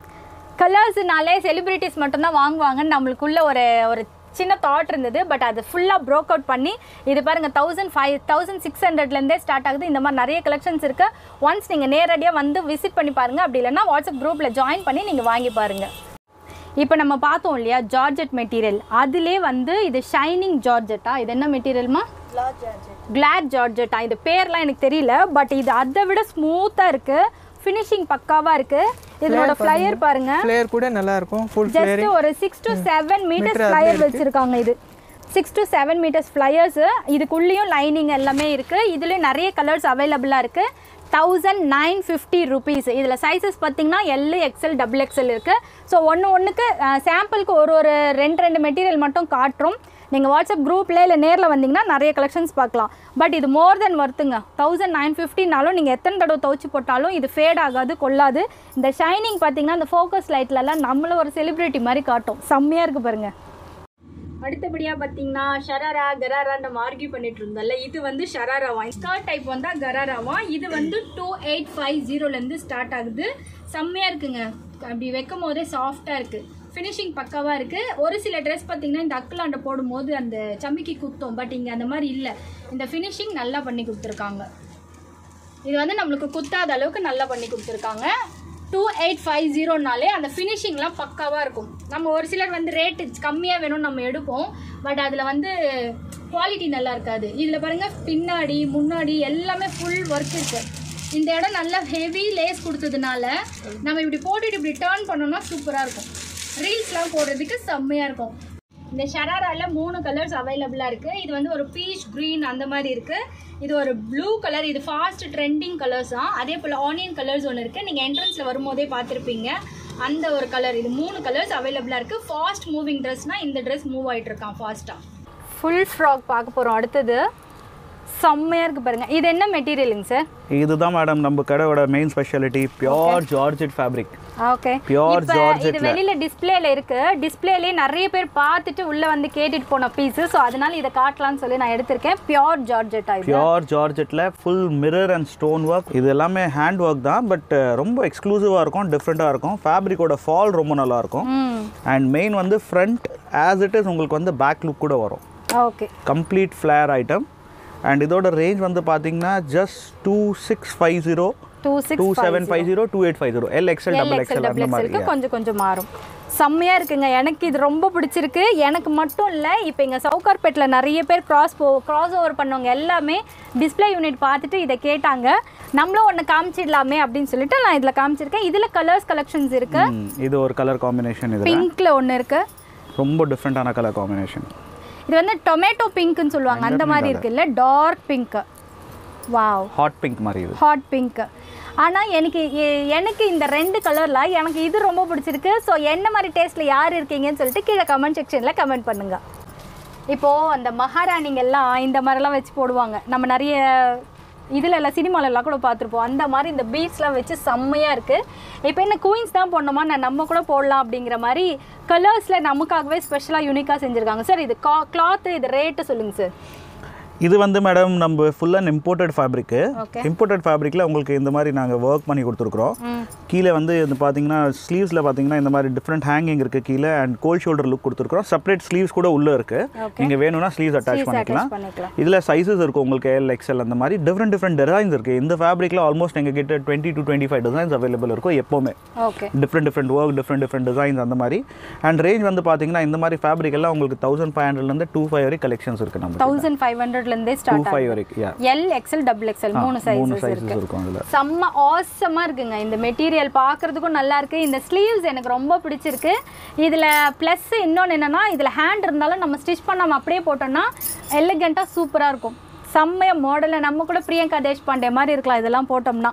கலர்ஸ்னாலே செலிபிரிட்டிஸ் மட்டும்தான் வாங்குவாங்கன்னு நம்மளுக்குள்ள ஒரு ஒரு சின்ன தாட் இருந்தது பட் அது ஃபுல்லாக ப்ரோக் அவுட் பண்ணி இது பாருங்க தௌசண்ட் ஃபைவ் தௌசண்ட் சிக்ஸ் ஹண்ட்ரட்லேருந்தே ஸ்டார்ட் ஆகுது இந்த மாதிரி நிறைய கலெக்ஷன்ஸ் இருக்கு ஒன்ஸ் நீங்கள் நேரடியாக வந்து விசிட் பண்ணி பாருங்க அப்படி இல்லைன்னா வாட்ஸ்அப் குரூப்பில் ஜாயின் பண்ணி நீங்கள் வாங்கி பாருங்க இப்போ நம்ம பார்த்தோம் இல்லையா ஜார்ஜெட் மெட்டீரியல் அதிலே வந்து இது ஷைனிங் ஜார்ஜெட்டா இது என்ன மெட்டீரியல்மா கிளாட் ஜார்ஜெட்டா இது பேர்லாம் எனக்கு தெரியல பட் இது அதை விட ஸ்மூத்தாக இருக்கு ஃபினிஷிங் பக்காவாக இருக்கு இதனோட ஃப்ளையர் பாருங்க ஃப்ளேர் கூட நல்லா இருக்கும் ஃபுல் ஜஸ்ட் ஃப்ளேரிங் ஒரு six to seven metres Meter flyer அதுல வச்சிருக்காங்க இது six to seven metres flyers இதுக்குள்ளேயும் லைனிங் எல்லாமே இருக்கு இதுலேயும் நிறைய கலர்ஸ் அவைலபிளாக இருக்கு தௌசண்ட் நைன் ஃபிஃப்டி ருபீஸ் இதில் சைஸஸ் பார்த்தீங்கன்னா எல் எக்ஸ்எல் டபுள் எக்ஸ்எல் இருக்குது ஸோ ஒன்று ஒன்றுக்கு சாம்பிளுக்கு ஒரு ஒரு ரெண்டு ரெண்டு மெட்டீரியல் மட்டும் காட்டுறோம் நீங்கள் வாட்ஸ்அப் குரூப்பில் இல்லை நேரில் வந்தீங்கன்னா நிறைய கலெக்ஷன்ஸ் பார்க்கலாம் பட் இது மோர் தென் ஒர்த்துங்க தௌசண்ட் நைன் ஃபிஃப்டினாலும் நீங்கள் எத்தனை தடவை துவைச்சு போட்டாலும் இது ஃபேட் ஆகாது கொள்ளாது இந்த ஷைனிங் பார்த்தீங்கன்னா இந்த ஃபோக்கஸ் லைட்லலாம் நம்மள ஒரு செலிப்ரிட்டி மாதிரி காட்டும் செம்மையாக இருக்குது பாருங்க அடுத்தபடியா பாத்தீங்கன்னா ஷராரா கராரா நம்ம ஆர்கியூ பண்ணிட்டு இருந்தோம்ல இது வந்து ஷராராவா ஸ்கர்ட் டைப் வந்தா கராராவா இது வந்து டூ எயிட் ஃபைவ் ஜீரோல இருந்து ஸ்டார்ட் ஆகுது செம்மையா இருக்குங்க அப்படி வைக்கும் போதே சாஃப்டா இருக்கு ஃபினிஷிங் பக்காவா இருக்கு ஒரு சில ட்ரெஸ் பாத்தீங்கன்னா இந்த அக்கலாண்ட போடும்போது அந்த சமிக்கி குத்தும் பட் இங்க அந்த மாதிரி இல்ல இந்த ஃபினிஷிங் நல்லா பண்ணி கொடுத்துருக்காங்க இது வந்து நம்மளுக்கு குத்தாத அளவுக்கு நல்லா பண்ணி கொடுத்துருக்காங்க டூ எயிட் ஃபைவ் ஜீரோனாலே அந்த ஃபினிஷிங்லாம் பக்காவாக இருக்கும் நம்ம ஒரு சிலர் வந்து ரேட்டு கம்மியாக வேணும்னு நம்ம எடுப்போம் பட் அதில் வந்து குவாலிட்டி நல்லா இருக்காது இதில் பாருங்கள் பின்னாடி முன்னாடி எல்லாமே ஃபுல் ஒர்க் இருக்கு இந்த இடம் நல்லா ஹெவி லேஸ் கொடுத்ததுனால நம்ம இப்படி போட்டுட்டு இப்படி டேர்ன் பண்ணோம்னா சூப்பராக இருக்கும் ரீல்ஸ்லாம் போடுறதுக்கு செம்மையாக இருக்கும் இந்த ஷராரால மூணு கலர்ஸ் அவைலபிளா இருக்கு இது வந்து ஒரு பீச் green அந்த மாதிரி இருக்கு இது ஒரு ப்ளூ கலர் இது ஃபாஸ்ட் ட்ரெண்டிங் கலர்ஸ் தான் அதே போல ஆனியன் கலர்ஸ் ஒன்று இருக்கு நீங்க என்ட்ரன்ஸ்ல வரும்போதே பார்த்துருப்பீங்க அந்த ஒரு கலர் இது மூணு கலர்ஸ் அவைலபிளா இருக்கு ஃபாஸ்ட் மூவிங் ட்ரெஸ்னா இந்த ட்ரெஸ் மூவ் ஆயிட்டு இருக்கான் ஃபாஸ்டா ஃபுல் ஃப்ராக் பார்க்க போறோம் அடுத்தது செம்மையா இருக்கு பாருங்க இது என்ன மெட்டீரியலுங்க சார் இதுதான் மேடம் நம்ம கடையோட main speciality pure georgette fabric okay Pure இப்போ Georgette இது வெளியில டிஸ்ப்ளேல இருக்கு டிஸ்ப்ளேலயே நிறைய பேர் பார்த்துட்டு உள்ள வந்து கேட்டுட்டு போன பீஸ் ஸோ அதனால இதை காட்டலாம்னு சொல்லி நான் எடுத்திருக்கேன் பியோர் ஜார்ஜெட்டா இது பியோர் ஜார்ஜெட்டில் full mirror and stone work இது எல்லாமே ஹேண்ட் ஒர்க் தான் பட் ரொம்ப எக்ஸ்க்ளூசிவாக இருக்கும் டிஃப்ரெண்ட்டாக இருக்கும் ஃபேப்ரிக்கோட ஃபால் ரொம்ப நல்லா இருக்கும் ம் அண்ட் மெயின் வந்து ஃப்ரண்ட் ஆஸ் இட் இஸ் உங்களுக்கு வந்து பேக் லுக் கூட வரும் okay complete flare item and இதோட ரேஞ்ச் வந்து பார்த்தீங்கன்னா just two six five zero two two six seven five zero two eight five zero L XL double L XL XL double அந்த மாதிரி எக்ஸ்எலுக்கு கொஞ்சம் கொஞ்சம் மாறும் செம்மையாக இருக்குங்க எனக்கு இது ரொம்ப பிடிச்சிருக்கு எனக்கு மட்டும் இல்லை இப்போ இங்கே சவுகார்பேட்டில் நிறைய பேர் கிராஸ் போ கிராஸ் ஓவர் பண்ணவங்க எல்லாமே டிஸ்ப்ளே யூனிட் பார்த்துட்டு இதை கேட்டாங்க நம்மளும் ஒன்று காமிச்சிடலாமே அப்படின்னு சொல்லிட்டு நான் இதில் காமிச்சிருக்கேன் இதில் கலர்ஸ் கலெக்ஷன்ஸ் இருக்கு ம், இது ஒரு கலர் காம்பினேஷன் இது பிங்க்ல ஒன்று இருக்கு ரொம்ப டிஃப்ரெண்ட்டான கலர் காம்பினேஷன் இது வந்து டொமேட்டோ பிங்க்னு சொல்லுவாங்க அந்த மாதிரி இருக்குல்ல dark pink wow hot pink மாதிரி இது ஹாட் பிங்க் ஆனால் எனக்கு எ- எனக்கு இந்த ரெண்டு கலரில் எனக்கு இது ரொம்ப பிடிச்சிருக்கு ஸோ என்ன மாதிரி டேஸ்ட்டில் யார் இருக்கீங்கன்னு சொல்லிட்டு கீழே கமெண்ட் செக்ஷனில் கமெண்ட் பண்ணுங்க இப்போது அந்த மகாராணிங்க எல்லாம் இந்த மாதிரிலாம் வச்சு போடுவாங்க நம்ம நிறைய இதில் எல்லாம் சினிமால எல்லாம் கூட பார்த்துருப்போம் அந்த மாதிரி இந்த பீட்ஸ்லாம் வச்சு செம்மையாக இருக்குது இப்போ என்ன குயின்ஸ் தான் போடணுமா நான் நம்ம கூட போடலாம் அப்படிங்கிற மாதிரி கலர்ஸில் நமக்காகவே ஸ்பெஷலாக யூனிக்காக செஞ்சுருக்காங்க சார் இது கா கிளாத்து இது ரேட்டு சொல்லுங்கள் சார் இது வந்து மேடம் நம்ம ஃபுல் அண்ட் இம்போர்ட்டட் ஃபேப்ரிக்கு ஓகே இம்போர்ட்டட் ஃபேப்ரிக்கில் உங்களுக்கு இந்த மாதிரி நாங்கள் ஒர்க் பண்ணி கொடுத்துருக்குறோம் கீழே வந்து இது பார்த்தீங்கன்னா ஸ்லீவ்ஸில் பார்த்தீங்கன்னா இந்த மாதிரி டிஃப்ரெண்ட் ஹேங்கிங் இருக்குது கீழே அண்ட் கோல்ட் ஷோல்டர் லுக் கொடுத்துருக்குறோம் செப்பரேட் ஸ்லீவ்ஸ் கூட உள்ளே இருக்குது Okay. நீங்கள் வேணும்னா ஸ்லீவ்ஸ் அட்டாச் Sleeves பண்ணிக்கலாம் attach பண்ணிக்கலாம் இதில் சைஸஸ் இருக்கும் உங்களுக்கு எல் எக்ஸ்எல் அந்த மாதிரி டிஃப்ரெண்ட் டிஃப்ரெண்ட் டிசைன்ஸ் இருக்குது இந்த ஃபேப்ரிக்கில் ஆல்மோஸ்ட் எங்கள் கிட்ட twenty to twenty five designs available இருக்கும் எப்போவுமே okay different different work different different designs அந்த மாதிரி அண்ட் ரேஞ்ச் வந்து பார்த்தீங்கன்னா இந்த மாதிரி ஃபேப்ரிக் எல்லாம் உங்களுக்கு தௌசண்ட் ஃபைவ் ஹண்ட்ரட்லேருந்து டூ ஃபைவ் வரைக்கும் கலெக்ஷன்ஸ் இருக்குது நம்ம தௌசண்ட் ஃபைவ் ஹண்ட்ரட்லேருந்தே டூ ஸ்டார்ட் ஃபைவ் வரைக்கும் yeah L XL double XL மூணு மூணு சைஸஸ் சைஸஸ் இருக்கு இருக்கும் அதில் செம்ம ஆசமா இருக்குங்க இந்த மெட்டீரியல் பார்க்கறதுக்கும் நல்லா இருக்கு இந்த ஸ்லீவ்ஸ் எனக்கு ரொம்ப பிடிச்சிருக்கு இதில் ப்ளஸ் இன்னொன்று என்னன்னா இதில் ஹேண்ட் இருந்தாலும் நம்ம ஸ்டிச் பண்ணாம அப்படியே போட்டோம்னா எலிகெண்ட்டாக சூப்பராக இருக்கும் செம்மைய மாடலில் நம்ம கூட பிரியங்கா தேஷ்பாண்டே மாதிரி இருக்கலாம் இதெல்லாம் போட்டோம்னா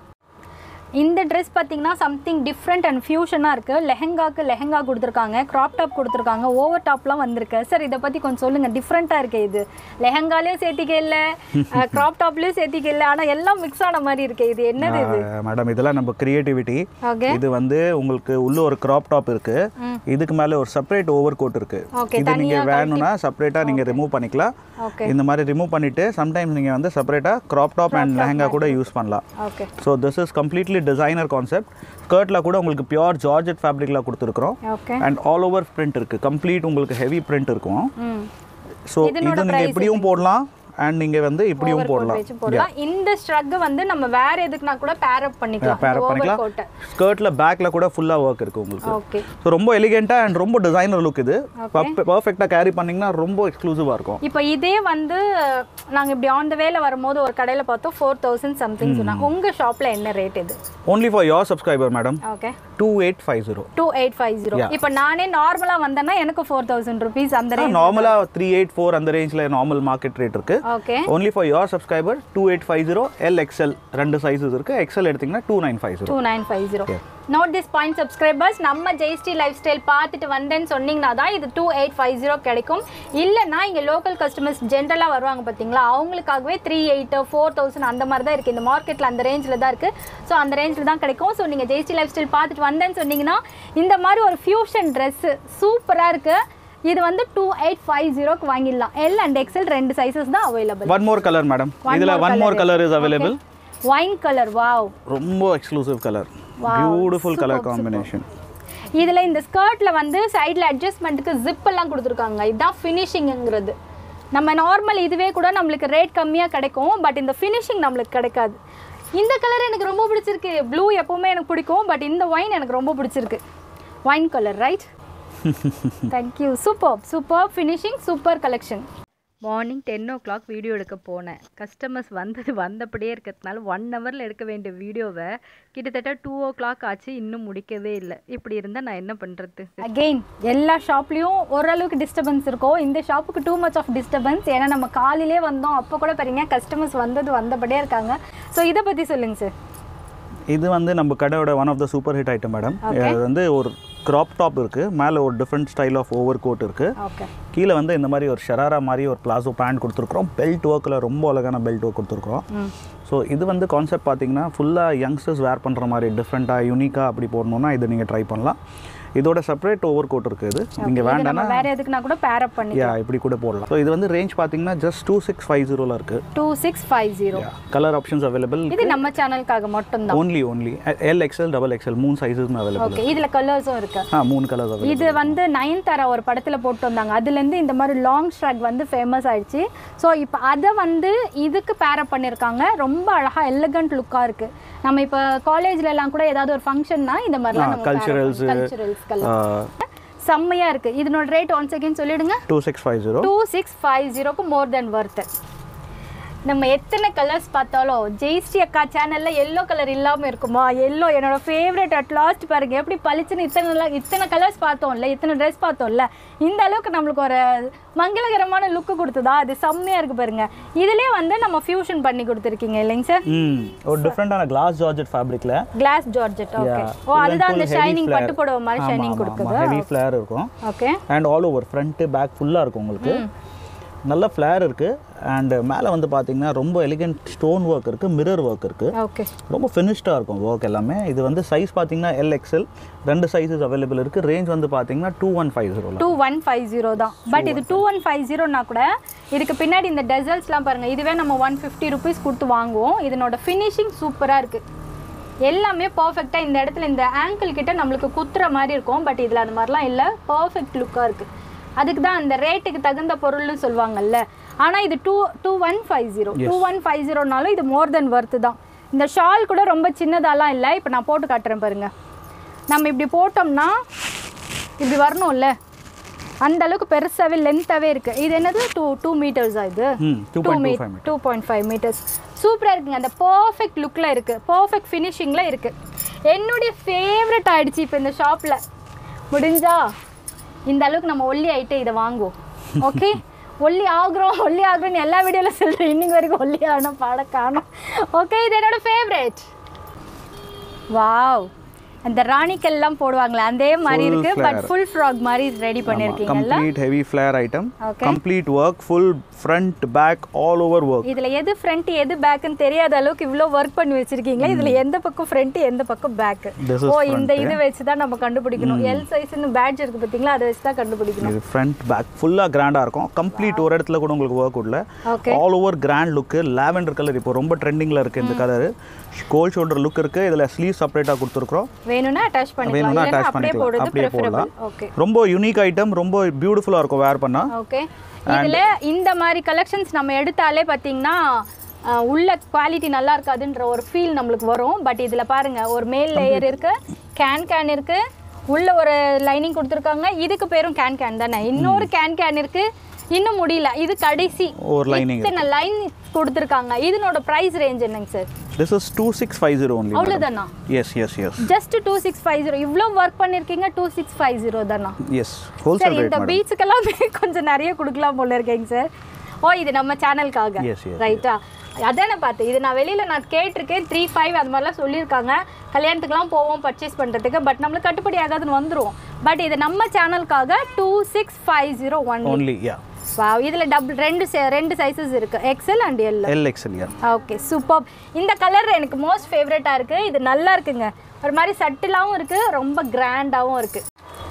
இந்த ட்ரெஸ் பார்த்தீங்கன்னா சம்திங் டிஃப்ரெண்ட் அண்ட் ஃபியூஷனாக இருக்குது லெஹெங்காக்கு லெஹெங்கா கொடுத்துருக்காங்க க்ராப் டாப் கொடுத்துருக்காங்க ஓவர் டாப்லாம் வந்திருக்கு சார் இதை பற்றி கொஞ்சம் சொல்லுங்கள் டிஃப்ரெண்ட்டாக இருக்கு இது லெஹெங்காலையும் சேர்த்திக்க இல்லை க்ராப் டாப்லேயும் சேர்த்திக்க இல்லை ஆனால் எல்லாம் மிக்ஸ் ஆன மாதிரி இருக்கு இது என்னது இது மேடம் இதெல்லாம் நம்ம கிரியேட்டிவிட்டி ஓகே இது வந்து உங்களுக்கு உள்ள ஒரு கிராப் டாப் இருக்கு இதுக்கு மேலே ஒரு செப்பரேட் ஓவர் கோட் இருக்கு Okay, இது நீங்க வேணும்னா செப்பரேட்டா நீங்க ரிமூவ் பண்ணிக்கலாம் ஓகே இந்த மாதிரி ரிமூவ் பண்ணிட்டு சம்டைம்ஸ் நீங்க வந்து செப்பரேட்டா கிராப் டாப் அண்ட் லெஹங்கா கூட யூஸ் பண்ணலாம் okay so this is completely designer concept ஸ்கர்ட்டில் கூட உங்களுக்கு பியூர் ஜார்ஜெட் ஃபேப்ரிக்கில் கொடுத்துருக்குறோம் okay and all over print இருக்கு கம்ப்ளீட் உங்களுக்கு ஹெவி பிரிண்ட் இருக்கும் ம் ஸோ இது நீங்கள் இப்படியும் போடலாம் அண்ட் நீங்கள் வந்து இப்படியும் போடலாம் வச்சு போடலாம் இந்த ஸ்ட்ரக் வந்து நம்ம வேற எதுக்குனா கூட பேர் அப் பண்ணிக்கலாம் பேர் ஓவர் பண்ணிக்கலாம் கோட்டை ஸ்கர்ட்டில் பேக்கில் கூட ஃபுல்லாக ஒர்க் இருக்குது உங்களுக்கு ஓகே ஸோ ரொம்ப எலிகெண்ட்டாக அண்ட் ரொம்ப டிசைனர் லுக் இது பர்ஃபெக்டாக கேரி பண்ணிங்கன்னா ரொம்ப எக்ஸ்க்ளூசிவாக இருக்கும் இப்போ இதே வந்து நாங்கள் இப்படி ஆன் த வேல வரும்போது ஒரு கடையில் பார்த்தோம் ஃபோர் தௌசண்ட் சம்திங் சொன்னாங்க உங்கள் ஷாப்பில் என்ன ரேட் இது only for your subscriber madam okay two eight five zero two eight five zero இப்போ நானே நார்மலாக வந்தேன்னா எனக்கு ஃபோர் தௌசண்ட் ருபீஸ் அந்த ரேஞ்ச் நார்மலாக த்ரீ எயிட் ஃபோர் அந்த ரேஞ்சில் நார்மல் மார்க்கெட் ரேட் இருக்கு okay only for your subscriber two eight five zero L XL ரெண்டு சைஸஸ் இருக்கு எக்ஸ்எல் எடுத்தீங்கன்னா two nine five zero two nine five zero note this point subscribers நம்ம ஜெய்ஸ்டி லைஃப் ஸ்டைல் பார்த்துட்டு வந்தேன்னு சொன்னீங்கன்னா தான் இது டூ எயிட் ஃபைவ் ஜீரோ கிடைக்கும் இல்லைன்னா இங்கே லோக்கல் கஸ்டமர்ஸ் ஜென்ரலாக வருவாங்க பார்த்தீங்களா அவங்களுக்காகவே த்ரீ எயிட் ஃபோர் தௌசண்ட் அந்த மாதிரி தான் இருக்குது இந்த மார்க்கெட்டில் அந்த ரேஞ்சில் தான் இருக்குது ஸோ அந்த ரேஞ்சில் தான் கிடைக்கும் ஸோ நீங்கள் ஜெய்ஸ்டி லைஃப் ஸ்டைல் பார்த்துட்டு வந்தேன்னு சொன்னீங்கன்னா இந்த மாதிரி ஒரு ஃபியூஷன் ட்ரெஸ்ஸு சூப்பராக இருக்குது இது வந்து டூ எயிட் ஃபைவ் ஜீரோக்கு வாங்கிடலாம் எல் அண்ட் எக்ஸல் ரெண்டு சைஸஸ் தான் available one more colour madam One இதில் more one more colour. Colour is available wine colour wow ரொம்ப exclusive colour Wow, beautiful colour superb, combination இதில் இந்த ஸ்கர்ட்டில் வந்து சைடில் அட்ஜஸ்ட்மெண்ட்டுக்கு ஜிப் எல்லாம் கொடுத்துருக்காங்க இதுதான் ஃபினிஷிங்கிறது நம்ம நார்மல் இதுவே கூட நம்மளுக்கு ரேட் கம்மியாக கிடைக்கும் பட் இந்த ஃபினிஷிங் நம்மளுக்கு கிடைக்காது இந்த கலர் எனக்கு ரொம்ப பிடிச்சிருக்கு ப்ளூ எப்போவுமே எனக்கு பிடிக்கும் பட் இந்த ஒயின் எனக்கு ரொம்ப பிடிச்சிருக்கு wine colour right thank you super super finishing super collection morning ten o'clock video எடுக்க போனேன் கஸ்டமர்ஸ் வந்தது வந்தபடியே இருக்கிறதுனால ஒன் ஹவரில் எடுக்க வேண்டிய வீடியோவை கிட்டத்தட்ட டூ ஓ கிளாக் ஆச்சு இன்னும் முடிக்கவே இல்லை இப்படி இருந்தால் நான் என்ன பண்ணுறது அகெயின் எல்லா ஷாப்லேயும் ஓரளவுக்கு டிஸ்டர்பன்ஸ் இருக்கும் இந்த ஷாப்புக்கு டூ மச் ஆஃப் டிஸ்டர்பன்ஸ் ஏன்னா நம்ம காலையிலே வந்தோம் அப்போ கூட பாருங்க கஸ்டமர்ஸ் வந்தது வந்தபடியே இருக்காங்க ஸோ இதை பற்றி சொல்லுங்கள் சார் இது வந்து நம்ம கடையோட one of the super hit item madam இது வந்து ஒரு கிராப் டாப் இருக்கு மேலே ஒரு different style of over coat இருக்கு ஓகே கீழே வந்து இந்த மாதிரி ஒரு ஷராரா மாதிரி ஒரு பிளாசோ பேண்ட் கொடுத்துருக்குறோம் பெல்ட் ஒர்க்கில் ரொம்ப அழகான பெல்ட் ஒர்க் கொடுத்துருக்குறோம் ஸோ இது வந்து கான்செப்ட் பார்த்தீங்கன்னா ஃபுல்லாக யங்ஸ்டர்ஸ் வேர் பண்ணுற மாதிரி டிஃப்ரெண்ட்டாக யூனிக்காக அப்படி போடணுன்னா இதை நீங்கள் ட்ரை பண்ணலாம் இதோட செப்பரேட் ஓவர் கோட் இருக்குது இது நீங்கள் இது வேண்டாம்னா நம்ம வேற எதுக்குனா கூட பேர் அப் பண்ணி யா இப்படி கூட போடலாம் ஸோ இது வந்து ரேஞ்ச் பார்த்தீங்கன்னா ஜஸ்ட் டூ சிக்ஸ் ஃபைவ் ஜீரோவில் இருக்குது two six five zero colour options available இது நம்ம சேனலுக்காக மட்டும்தான் only only L XL double XL மூணு சைஸஸ்மே அவைலபிள் ஓகே இதுல கலர்ஸும் இருக்கு ஆ மூணு கலர்ஸ் அவைலபிள் இது வந்து நயன்தாரா ஒரு படத்துல போட்டு வந்தாங்க அதுலேருந்து இந்த மாதிரி லாங் ஸ்ட்ராக் வந்து ஃபேமஸ் ஆயிடுச்சு ஸோ இப்போ அதை வந்து இதுக்கு பேரப் பண்ணியிருக்காங்க ரொம்ப அழகா எலகண்ட் லுக்காக இருக்கு நம்ம இப்போ காலேஜ்ல எல்லாம் கூட ஏதாவது ஒரு ஃபங்க்ஷன்னா இந்த மாதிரிலாம் நம்ம culturals, கல்ச்சுரல்ஸ்க்கெல்லாம் செம்மையா இருக்கு இதனோட ரேட் ஒன் செகண்ட் சொல்லிடுங்க two six five zero two six five ஜீரோக்கு மோர் தென் ஒர்த்து நம்ம எத்தனை கலர்ஸ் பார்த்தாலும் ஜெயஸ்ரீ அக்கா சேனல்ல எல்லோ கலர் இல்லாம இருக்குமா எல்லோ என்னோட ஃபேவரட் அட் லாஸ்ட் பாருங்க எப்படி பளிச்சுன்னு இத்தனை நாளா- இத்தனை கலர்ஸ் பார்த்தோம்ல இத்தனை ட்ரெஸ் பார்த்தோம்ல இந்த அளவுக்கு நம்மளுக்கு ஒரு மங்களகரமான லுக்கு கொடுத்ததா அது செம்மையா இருக்கு பாருங்க இதுலயே வந்து நம்ம ஃபியூஷன் பண்ணி கொடுத்துருக்கீங்க இல்லைங்க சார் ம் ஒரு டிஃப்ரெண்டான கிளாஸ் ஜார்ஜெட் ஃபேப்ரிக்கில் கிளாஸ் ஜார்ஜெட் ஓகே ஓ அதுதான் அந்த ஷைனிங் பட்டு புடவை மாதிரி ஷைனிங் கொடுக்குது ஹெவி ஃப்ளேர் இருக்கும் okay and all over front back ஃபுல்லாக இருக்கும் உங்களுக்கு நல்ல ஃப்ளேர் இருக்குது அண்ட் மேலே வந்து பார்த்தீங்கன்னா ரொம்ப எலிகென்ட் ஸ்டோன் ஒர்க் இருக்குது மிரர் ஒர்க் இருக்குது ஓகே ரொம்ப ஃபினிஷ்டாக இருக்கும் ஒர்க் எல்லாமே இது வந்து சைஸ் பார்த்தீங்கன்னா எல்எக்ஸ்எல் ரெண்டு சைஸஸ் அவைலபிள் இருக்குது ரேஞ்ச் வந்து பார்த்தீங்கன்னா டூ ஒன் ஃபைவ் ஜீரோவில் டூ ஒன் ஃபைவ் ஜீரோ தான் பட் இது டூ ஒன் ஃபைவ் ஜீரோனா கூட இதுக்கு பின்னாடி இந்த டெசல்ட்ஸ்லாம் பாருங்க இதுவே நம்ம ஒன் ஃபிஃப்டி ருபீஸ் கொடுத்து வாங்குவோம் இதனோட ஃபினிஷிங் சூப்பராக இருக்கு எல்லாமே பர்ஃபெக்டாக இந்த இடத்துல இந்த ஆங்கிள் கிட்ட நம்மளுக்கு குத்துற மாதிரி இருக்கும் பட் இதில் அந்த மாதிரிலாம் இல்லை பர்ஃபெக்ட் லுக்காக இருக்கு அதுக்கு தான் அந்த ரேட்டுக்கு தகுந்த பொருள்னு சொல்லுவாங்கல்ல ஆனால் இது two two one five zero two one five ஜீரோனாலும் இது மோர் தென் ஒர்த்து தான் இந்த ஷால் கூட ரொம்ப சின்னதாலாம் இல்லை இப்போ நான் போட்டு காட்டுறேன் பாருங்க நம்ம இப்படி போட்டோம்னா இப்படி வரணும்ல அந்த அளவுக்கு பெருசாகவே லென்த்தாகவே இருக்குது இது என்னது டூ டூ மீட்டர்ஸா இது ம் two two point two me five two point five metres சூப்பராக இருக்குங்க அந்த பர்ஃபெக்ட் லுக்கில் இருக்குது பர்ஃபெக்ட் ஃபினிஷிங்கில் இருக்குது என்னுடைய ஃபேவரட் ஆயிடுச்சு இப்போ இந்த ஷாப்பில் முடிஞ்சா இந்த அளவுக்கு நம்ம ஒல்லி ஆயிட்டு இதை வாங்குவோம் ஓகே ஒல்லி ஆகுறோம் ஒல்லி ஆகுறோம்னு எல்லா வீடியோவில் சொல்கிறேன் இன்னைக்கு வரைக்கும் ஒல்லி ஆகணும் பாட காணும் ஓகே இது என்னோட ஃபேவரட் வாவ் அந்த ராணிக்கெல்லாம் போடுவாங்களே அதே மாதிரி Full இருக்கு பட் flare. ஃபுல் ஃப்ராக் மாதிரி ரெடி பண்ணியிருக்கீங்கல்ல complete heavy flare item Okay. Complete work full front back all over work இதுல எது ஃப்ரண்ட் எது பேக்னு தெரியாத அளவுக்கு இவ்வளோ ஒர்க் பண்ணி வச்சிருக்கீங்களா இதுல எந்த பக்கம் ஃப்ரண்ட் எந்த பக்கம் பேக் This is ஓ இந்த இது வச்சு தான் நம்ம கண்டுபிடிக்கணும் எல் சைஸ்னு பேட்ச் இருக்கு பாத்தீங்களா அதை வச்சு தான் கண்டுபிடிக்கணும் இது ஃப்ரண்ட் பேக் ஃபுல்லாக கிராண்டாக இருக்கும் கம்ப்ளீட் ஒரு இடத்துல கூட உங்களுக்கு ஒர்க் உள்ள okay all over grand look lavender colour இப்போ ரொம்ப ட்ரெண்டிங்கில் இருக்குது இந்த கலர் கோல் ஷோல்டர் லுக் இருக்குது இதில் ஸ்லீவ் செப்பரேட்டாக கொடுத்துருக்குறோம் வேணும்னா அட்டாச் பண்ணிக்கலாம் வேணும்னா இல்லைன்னா அட்டாச் அப்படியே பண்ணிக்கலாம் போடுறது அப்படியே ப்ரிஃபரபிள் போடலாம் ஓகே ரொம்ப யூனிக் ஐட்டம் ரொம்ப பியூட்டிஃபுல்லாக இருக்கும் வேர் பண்ணால் ஓகே இதுல இந்த மாதிரி கலெக்ஷன்ஸ் நம்ம எடுத்தாலே பாத்தீங்கன்னா அஹ், உள்ள குவாலிட்டி நல்லா இருக்காதுன்ற ஒரு ஃபீல் நம்மளுக்கு வரும் பட் இதுல பாருங்க ஒரு மேல் லேயர் இருக்கு கேன் கேன் இருக்கு உள்ள ஒரு லைனிங் கொடுத்துருக்காங்க இதுக்கு பேரும் கேன் கேன் தானே இன்னொரு கேன் கேன் இருக்கு இன்னும் முடியல இது கடைசி ஒரு lining இத்தனை லைன் கொடுத்துருக்காங்க இதனோட பிரைஸ் ரேஞ்ச் என்னங்க sir this is two six five zero only அவ்வளோதானா yes yes yes just two six five zero இவ்வளோ ஒர்க் பண்ணியிருக்கீங்க டூ சிக்ஸ் ஃபைவ் ஜீரோ தானா எஸ் சார் ஹோல்சேல் இந்த ரேட் மேடம் பீச்சுக்கெல்லாம் கொஞ்சம் நிறைய கொடுக்கலாம் போல இருக்கேங்க சார் ஓ இது நம்ம சேனலுக்காக Yes, yes, ரைட்டா அதானே பார்த்தேன் இது நான் வெளியில் நான் கேட்டிருக்கேன் த்ரீ ஃபைவ் அது மாதிரிலாம் சொல்லியிருக்காங்க கல்யாணத்துக்குலாம் போவோம் பர்ச்சேஸ் பண்ணுறதுக்கு பட் நம்மளுக்கு கட்டுப்படி ஆகாதுன்னு வந்துரும் பட் இது நம்ம சேனலுக்காக two six five zero one only yeah வா இதில் டபுள் ரெண்டு se- ரெண்டு சைஸஸ் இருக்குது XL and L L XL yeah okay super இந்த கலர் எனக்கு மோஸ்ட் ஃபேவரட்டாக இருக்குது இது நல்லா இருக்குங்க ஒரு மாதிரி சட்டிலாகவும் இருக்குது ரொம்ப கிராண்டாகவும் இருக்குது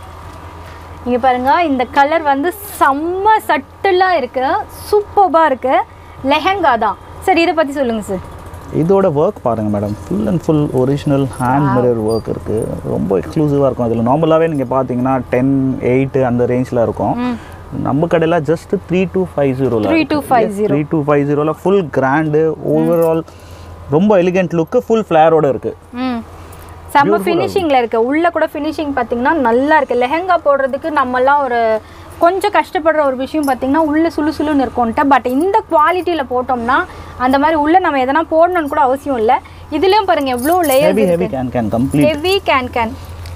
இங்கே பாருங்க இந்த கலர் வந்து செம்ம சட்டிலாக இருக்கு சூப்பராக இருக்கு லெஹங்கா தான் சரி இதை பற்றி சொல்லுங்கள் சார் இதோட ஒர்க் பாருங்க madam full and full original hand mirror work இருக்குது ரொம்ப எக்ஸ்க்ளூசிவாக இருக்கும் அதில் நார்மலாகவே நீங்கள் பார்த்தீங்கன்னா டென் எயிட்டு அந்த ரேஞ்சில் இருக்கும் நம்ம கடையில் ஜஸ்ட் த்ரீ டூ ஃபைவ் ஜீரோவில் 3250. த்ரீ டூ ஃபைவ் ஜீரோவில் ஃபுல் கிராண்டு ஓவரால் ரொம்ப எலிகென்ட் லுக்கு ஃபுல் ஃப்ளேரோட இருக்குது ம் செம்ம ஃபினிஷிங்கில் இருக்கு உள்ள கூட ஃபினிஷிங் பார்த்தீங்கன்னா நல்லா இருக்கு லெஹங்கா போடுறதுக்கு நம்மலாம் ஒரு கொஞ்சம் கஷ்டப்படுற ஒரு விஷயம் பார்த்தீங்கன்னா உள்ள சுளு சுளுன்னு இருக்கும்ன்ட்டு பட் இந்த குவாலிட்டியில் போட்டோம்னா அந்த மாதிரி உள்ள நம்ம எதனா போடணும்னு கூட அவசியம் இல்லை இதுலயும் பாருங்க எவ்வளோ லேயர்ஸ் ஹெவி இருக்கு heavy can can complete heavy can can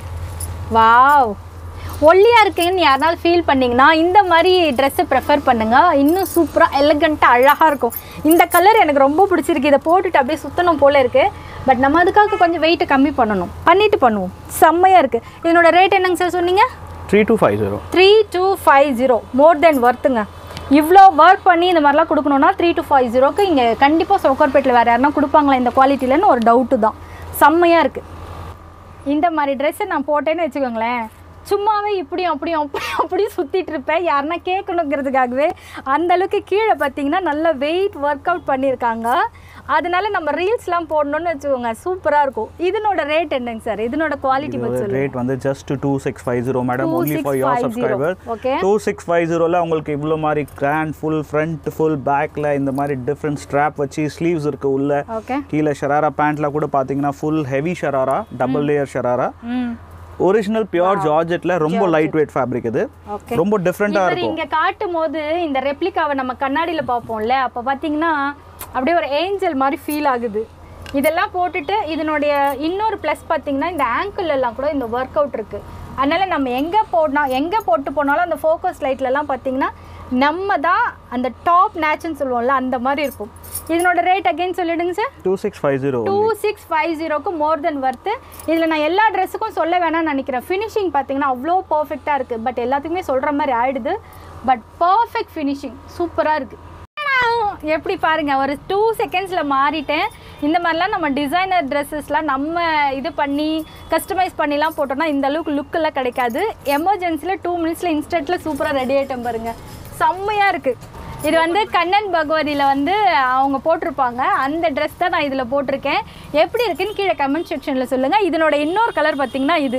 wow ஒல்லியா இருக்கேன்னு யாருனாலும் ஃபீல் பண்ணீங்கன்னா இந்த மாதிரி ட்ரெஸ்ஸை ப்ரெஃபர் பண்ணுங்க இன்னும் சூப்பராக எலகண்ட்டாக அழகாக இருக்கும் இந்த கலர் எனக்கு ரொம்ப பிடிச்சிருக்கு இதை போட்டுட்டு அப்படியே சுத்தணும் போல இருக்கு பட் நம்ம அதுக்காக கொஞ்சம் வெயிட்டை கம்மி பண்ணணும் பண்ணிட்டு பண்ணுவோம் செம்மையாக இருக்கு இதனோட ரேட் என்னங்க சார் சொன்னீங்க three two five zero three two five zero more தென் ஒர்த்துங்க இவ்வளோ ஒர்க் பண்ணி இந்த மாதிரிலாம் கொடுக்கணும்னா த்ரீ டூ ஃபைவ் ஜீரோக்கு இங்கே கண்டிப்பாக சவுக்கர்பேட்டில் வேறு யாருனா கொடுப்பாங்களா இந்த குவாலிட்டிலன்னு ஒரு டவுட்டு தான் செம்மையாக இருக்குது இந்த மாதிரி ட்ரெஸ்ஸை நான் போட்டேன்னு வச்சுக்கோங்களேன் சும்மாவே இப்படியும் அப்படியும் அப்படியும் அப்படியும் சுற்றிட்டு இருப்பேன் யாருன்னா கேட்கணுங்கிறதுக்காகவே அந்த அளவுக்கு கீழே பார்த்தீங்கன்னா நல்ல வெயிட் ஒர்க் அவுட் பண்ணியிருக்காங்க அதனால நம்ம ரீல்ஸ்லாம் போடணும்னு வச்சுக்கோங்க சூப்பராக இருக்கும் இதனோட ரேட் என்னங்க சார் இதனோட குவாலிட்டி பற்றி சொல்லுங்க ரேட் வந்து just two six five zero madam only for your 2650. Subscriber Okay. Two six five ஜீரோவில் உங்களுக்கு இவ்வளோ மாதிரி கிராண்ட் ஃபுல் ஃப்ரண்ட் ஃபுல் பேக்கில் இந்த மாதிரி டிஃப்ரெண்ட் ஸ்ட்ராப் வச்சு ஸ்லீவ்ஸ் இருக்கு உள்ள ஓகே கீழே ஷராரா பேண்ட்ல கூட பார்த்தீங்கன்னா full heavy sharara double layer sharara ம் ஒரிஜினல் பியூர் ஜார்ஜெட்டில் ரொம்ப லைட் வெயிட் ஃபேப்ரிக் இது ஓகே ரொம்ப டிஃப்ரெண்ட்டாக இவர் இருக்கும் இங்க காட்டும் போது இந்த ரெப்ளிகாவை நம்ம கண்ணாடியில பார்ப்போம்ல அப்ப பாத்தீங்கன்னா அப்படியே ஒரு ஏஞ்சல் மாதிரி ஃபீல் ஆகுது இதெல்லாம் போட்டுட்டு இதனுடைய இன்னொரு ப்ளஸ் பார்த்தீங்கன்னா இந்த ankle எல்லாம் கூட இந்த ஒர்க் அவுட் இருக்கு அதனால நம்ம எங்க போனா எங்க போட்டு போனாலும் அந்த ஃபோக்கஸ் லைட்லலாம் பார்த்தீங்கன்னா நம்ம தான் அந்த டாப் நேச்சுன்னு சொல்லுவோம்ல அந்த மாதிரி இருக்கும் இதனோட ரேட் அகைன் சொல்லிடுங்க sir two six five zero two six five ஜீரோக்கு மோர் தென் ஒர்த்து இதில் நான் எல்லா ட்ரெஸ்ஸுக்கும் சொல்ல வேணாம்னு நினைக்கிறேன் ஃபினிஷிங் பார்த்தீங்கன்னா அவ்வளோ பர்ஃபெக்டாக இருக்குது பட் எல்லாத்துக்குமே சொல்கிற மாதிரி ஆயிடுது பட் பர்ஃபெக்ட் ஃபினிஷிங் சூப்பராக இருக்குது எப்படி பாருங்க ஒரு டூ செகண்ட்ஸில் மாறிட்டேன் இந்த மாதிரிலாம் நம்ம டிசைனர் ட்ரெஸ்ஸஸ்லாம் நம்ம இது பண்ணி கஸ்டமைஸ் பண்ணிலாம் போட்டோம்னா இந்த அளவுக்கு லுக்கெல்லாம் கிடைக்காது எமர்ஜென்சியில் டூ மினிட்ஸில் இன்ஸ்டன்ட்டில் சூப்பராக ரெடி ஆகிட்டேன் பாருங்க செம்மையாக இருக்குது இது வந்து கண்ணன் பகவதியில் வந்து அவங்க போட்டிருப்பாங்க அந்த ட்ரெஸ் தான் நான் இதில் போட்டிருக்கேன் எப்படி இருக்குன்னு கீழே கமெண்ட் செக்ஷனில் சொல்லுங்கள் இதனோட இன்னொரு கலர் பார்த்தீங்கன்னா இது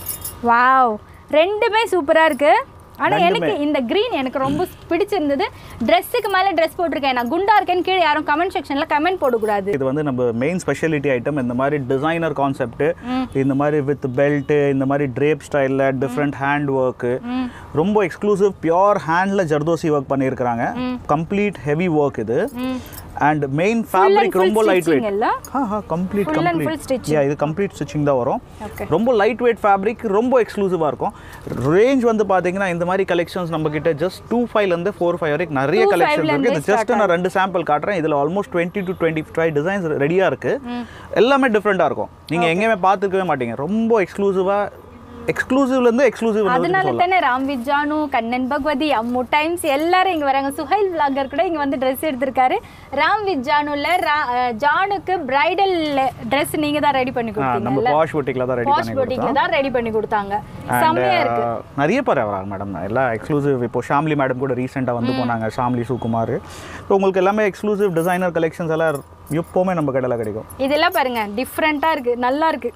வாவ் ரெண்டுமே சூப்பராக இருக்குது ஆனால் எனக்கு இந்த க்ரீன் எனக்கு ரொம்ப பிடிச்சிருந்தது ட்ரெஸ்ஸுக்கு மேலே ட்ரெஸ் போட்டிருக்கேன் நான் குண்டா இருக்கேன்னு கீழே யாரும் கமெண்ட் செக்ஷனில் கமெண்ட் போடக்கூடாது இது வந்து நம்ம மெயின் ஸ்பெஷாலிட்டி ஐட்டம் இந்த மாதிரி டிசைனர் கான்செப்ட் இந்த மாதிரி வித் பெல்ட் இந்த மாதிரி ட்ரேப் ஸ்டைலில் டிஃப்ரெண்ட் ஹேண்ட் ஒர்க்கு ரொம்ப எக்ஸ்க்ளூசிவ் பியோர் ஹேண்டில் ஜர்தோசி ஒர்க் பண்ணியிருக்கிறாங்க கம்ப்ளீட் ஹெவி ஒர்க் இது அண்ட் மெயின் ஃபேப்ரிக் ரொம்ப லைட் வெயிட் இல்ல ஹா ஹா complete Full and full complete stitching. Yeah இது கம்ப்ளீட் ஸ்டிச்சிங் தான் வரும் ஓகே ரொம்ப லைட் வெயிட் ஃபேப்ரிக் ரொம்ப எக்ஸ்க்ளூசிவாக இருக்கும் ரேஞ்ச் வந்து பார்த்தீங்கன்னா இந்த மாதிரி கலெக்ஷன்ஸ் நம்ம கிட்ட ஜஸ்ட் டூ ஃபைவ்லேருந்து ஃபோர் ஃபைவ் வரைக்கும் நிறைய 2.5 கலெக்ஷன்ஸ் ல இருக்குது இருந்தே இது ஜஸ்ட் நான் ரெண்டு சாம்பிள் காட்டுறேன் இதில் almost twenty to twenty five designs ரெடியாக இருக்குது எல்லாமே டிஃப்ரெண்ட்டாக இருக்கும் நீங்கள் எங்கேயுமே பார்த்துருக்கவே மாட்டீங்க ரொம்ப எக்ஸ்க்ளூசிவாக எக்ஸ்க்ளூசிவ்லேருந்து எக்ஸ்க்ளூசிவ் அதனால தானே ராம்வித் ஜானு கண்ணன் பகவதி அம்மு டைம்ஸ் எல்லாரும் இங்க வராங்க சுஹைல் விளாகர் கூட இங்க வந்து ட்ரெஸ் எடுத்திருக்காரு ராம்வித் ஜானுல ரா- அஹ் ஜானுக்கு பிரைடல் ட்ரெஸ் நீங்க தான் ரெடி பண்ணி நம்ம கொடுத்தீங்கல்ல பாஷ் பொட்டிக்கில் தான் ரெடி வாஷ் பண்ணி போட்டிங்ல தான் ரெடி பண்ணி கொடுத்தாங்க And, செம்மையா இருக்கு uh, நிறைய பேர் வராங்க மேடம் எல்லாம் எக்ஸ்க்ளூசிவ் இப்போ ஷாம்லி மேடம் கூட ரீசெண்டாக வந்து போனாங்க ஷாம்லி சுகுமார் ஸோ உங்களுக்கு எல்லாமே எக்ஸ்க்ளூசிவ் டிசைனர் கலெக்ஷன்ஸ் எல்லாம் எப்போவுமே நம்ம கடையில் கிடைக்கும் இதெல்லாம் பாருங்க டிஃப்ரெண்ட்டாக இருக்கு நல்லா இருக்கு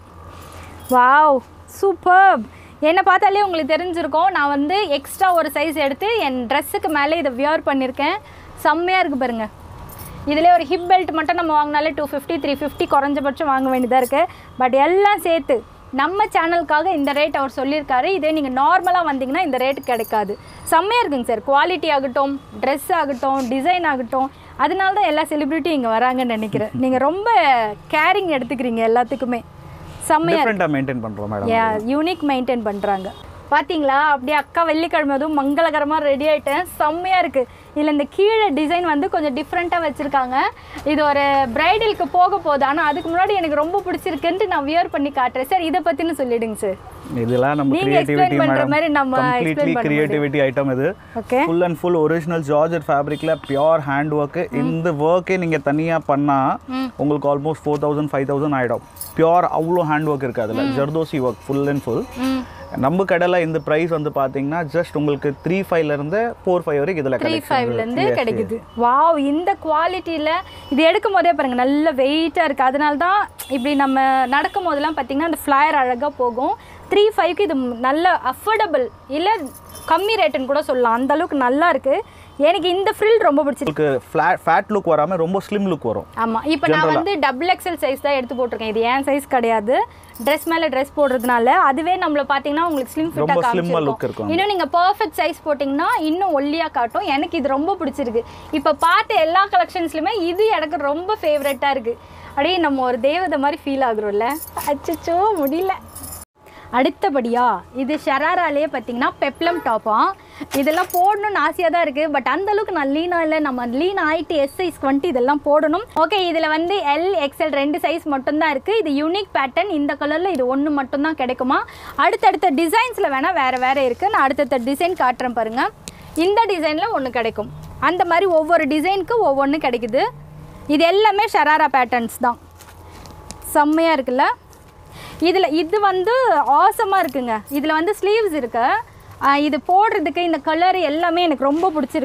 வாவ் சூப்பர் என்னை பார்த்தாலே உங்களுக்கு தெரிஞ்சிருக்கும் நான் வந்து எக்ஸ்ட்ரா ஒரு சைஸ் எடுத்து என் ட்ரெஸ்ஸுக்கு மேலே இதை வியர் பண்ணியிருக்கேன் செம்மையாக இருக்கு பாருங்க இதிலே ஒரு ஹிப் பெல்ட் மட்டும் நம்ம வாங்கினாலே டூ ஃபிஃப்டி த்ரீ ஃபிஃப்டி குறைஞ்சபட்சம் வாங்க வேண்டியதாக இருக்குது பட் எல்லாம் சேர்த்து நம்ம சேனலுக்காக இந்த ரேட் அவர் சொல்லியிருக்காரு இதே நீங்கள் நார்மலாக வந்தீங்கன்னா இந்த ரேட் கிடைக்காது செம்மையாக இருக்குங்க சார் குவாலிட்டி ஆகட்டும் ட்ரெஸ் ஆகட்டும் டிசைன் ஆகட்டும் அதனால தான் எல்லா செலிப்ரிட்டியும் இங்கே வராங்கன்னு நினைக்கிறேன் நீங்கள் ரொம்ப கேரிங் எடுத்துக்கிறீங்க எல்லாத்துக்குமே செம்மையாக டிஃப்ரெண்ட்டாக மெயின்டைன் பண்ணுறோம் மேடம் யூனிக் மெயின்டைன் பண்ணுறாங்க பாத்தீங்களா அப்படியே அக்கா வெள்ளிக்கிழமை அதுவும் மங்களகரமாக ரெடி ஆயிட்டேன் செம்மையாக இருக்குது இதில் இந்த கீழே டிசைன் வந்து கொஞ்சம் டிஃப்ரெண்ட்டாக வச்சுருக்காங்க இது ஒரு பிரைடலுக்கு போக போகுது ஆனால் அதுக்கு முன்னாடி எனக்கு ரொம்ப பிடிச்சிருக்குன்ட்டு நான் வியர் பண்ணி காட்டுறேன் சார் இதை பற்றினு சொல்லிடுங்க சார் இதெல்லாம் நம்ம நீங்க explain கிரியேட்டிவிட்டி பண்ற மேடம் மாதிரி நம்ம explain கம்ப்ளீட்லி பண்ணும்போது. கிரியேட்டிவிட்டி ஐட்டம் இது okay full and full original georgette ஃபேப்ரிக்கில் பியோர் ஹேண்ட் ஒர்க்கு இந்த ஒர்க்கே நீங்கள் தனியாக பண்ணால் உங்களுக்கு almost four thousand five thousand ஆகிடும் பியோர் அவ்வளோ ஹேண்ட் ஒர்க் இருக்குது அதில் zardozi work full and full ம் நம்ம கடையில் இந்த ப்ரைஸ் வந்து பார்த்தீங்கன்னா ஜஸ்ட் உங்களுக்கு த்ரீ ஃபைவ்லேருந்து ஃபோர் ஃபைவ் வரைக்கும் இதில் த்ரீ கிடைக்கும் ஃபைவ்லேருந்து கிடைக்குது வாவ் இந்த குவாலிட்டியில் இது எடுக்கும் போதே பாருங்க நல்ல வெயிட்டாக இருக்குது அதனால தான் இப்படி நம்ம நடக்கும் போதெல்லாம் பார்த்தீங்கன்னா அந்த ஃப்ளையர் அழகாக போகும் த்ரீ ஃபைவ்க்கு இது நல்ல அஃபோர்டபுள் இல்லை கம்மி ரேட்டுன்னு கூட சொல்லலாம் அந்த அளவுக்கு நல்லா இருக்குது எனக்கு இந்த ஃப்ரில் ரொம்ப பிடிச்சிருக்கு உங்களுக்கு ஃப்ளாட் ஃபேட் லுக் வராமல் ரொம்ப ஸ்லிம் லுக் வரும் ஆமாம் இப்போ நான் வந்து டபுள் எக்ஸல் சைஸ் தான் எடுத்து போட்டிருக்கேன் இது ஏன் சைஸ் கிடையாது ட்ரெஸ் மேலே ட்ரெஸ் போடுறதுனால அதுவே நம்மள பார்த்தீங்கன்னா உங்களுக்கு ஸ்லிம் ரொம்ப ஃபிட்டாக slim-ஆ look காமிச்சிருக்கும் இருக்கும். இன்னும் நீங்கள் பர்ஃபெக்ட் சைஸ் போட்டிங்கன்னா இன்னும் ஒல்லியாக காட்டும் எனக்கு இது ரொம்ப பிடிச்சிருக்கு இப்போ பார்த்த எல்லா கலெக்ஷன்ஸ்லையுமே இது எனக்கு ரொம்ப ஃபேவரட்டாக இருக்குது அப்படியே நம்ம ஒரு தேவதை மாதிரி ஃபீல் ஆகுறோம்ல அச்சச்சோ முடியல அடுத்தபடியா இது ஷராராலே பார்த்தீங்கன்னா பெப்ளம் டாப்பா இதெல்லாம் போடணும்னு ஆசையாக தான் இருக்குது பட் அந்த அளவுக்கு நான் லீனாக இல்லை நம்ம லீன் ஆகிட்டு எஸ் சைஸ் வந்துட்டு இதெல்லாம் போடணும் ஓகே இதில் வந்து எல் எக்ஸ்எல் ரெண்டு சைஸ் மட்டும்தான் இருக்குது இது யூனிக் பேட்டர்ன் இந்த கலரில் இது ஒன்று மட்டும்தான் கிடைக்குமா அடுத்தடுத்த டிசைன்ஸில் வேணால் வேறு வேறு இருக்குது நான் அடுத்தடுத்த டிசைன் காட்டுறேன் பாருங்கள் இந்த டிசைனில் ஒன்று கிடைக்கும் அந்த மாதிரி ஒவ்வொரு டிசைனுக்கு ஒவ்வொன்று கிடைக்குது இது எல்லாமே ஷராரா பேட்டர்ன்ஸ் தான் செம்மையாக இருக்குல்ல இதில் இது வந்து ஆசமாக இருக்குங்க இதில் வந்து ஸ்லீவ்ஸ் இருக்கு ஆஹ் இது போடுறதுக்கு இந்த கலர் எல்லாமே எனக்கு ரொம்ப பிடிச்சிருக்கு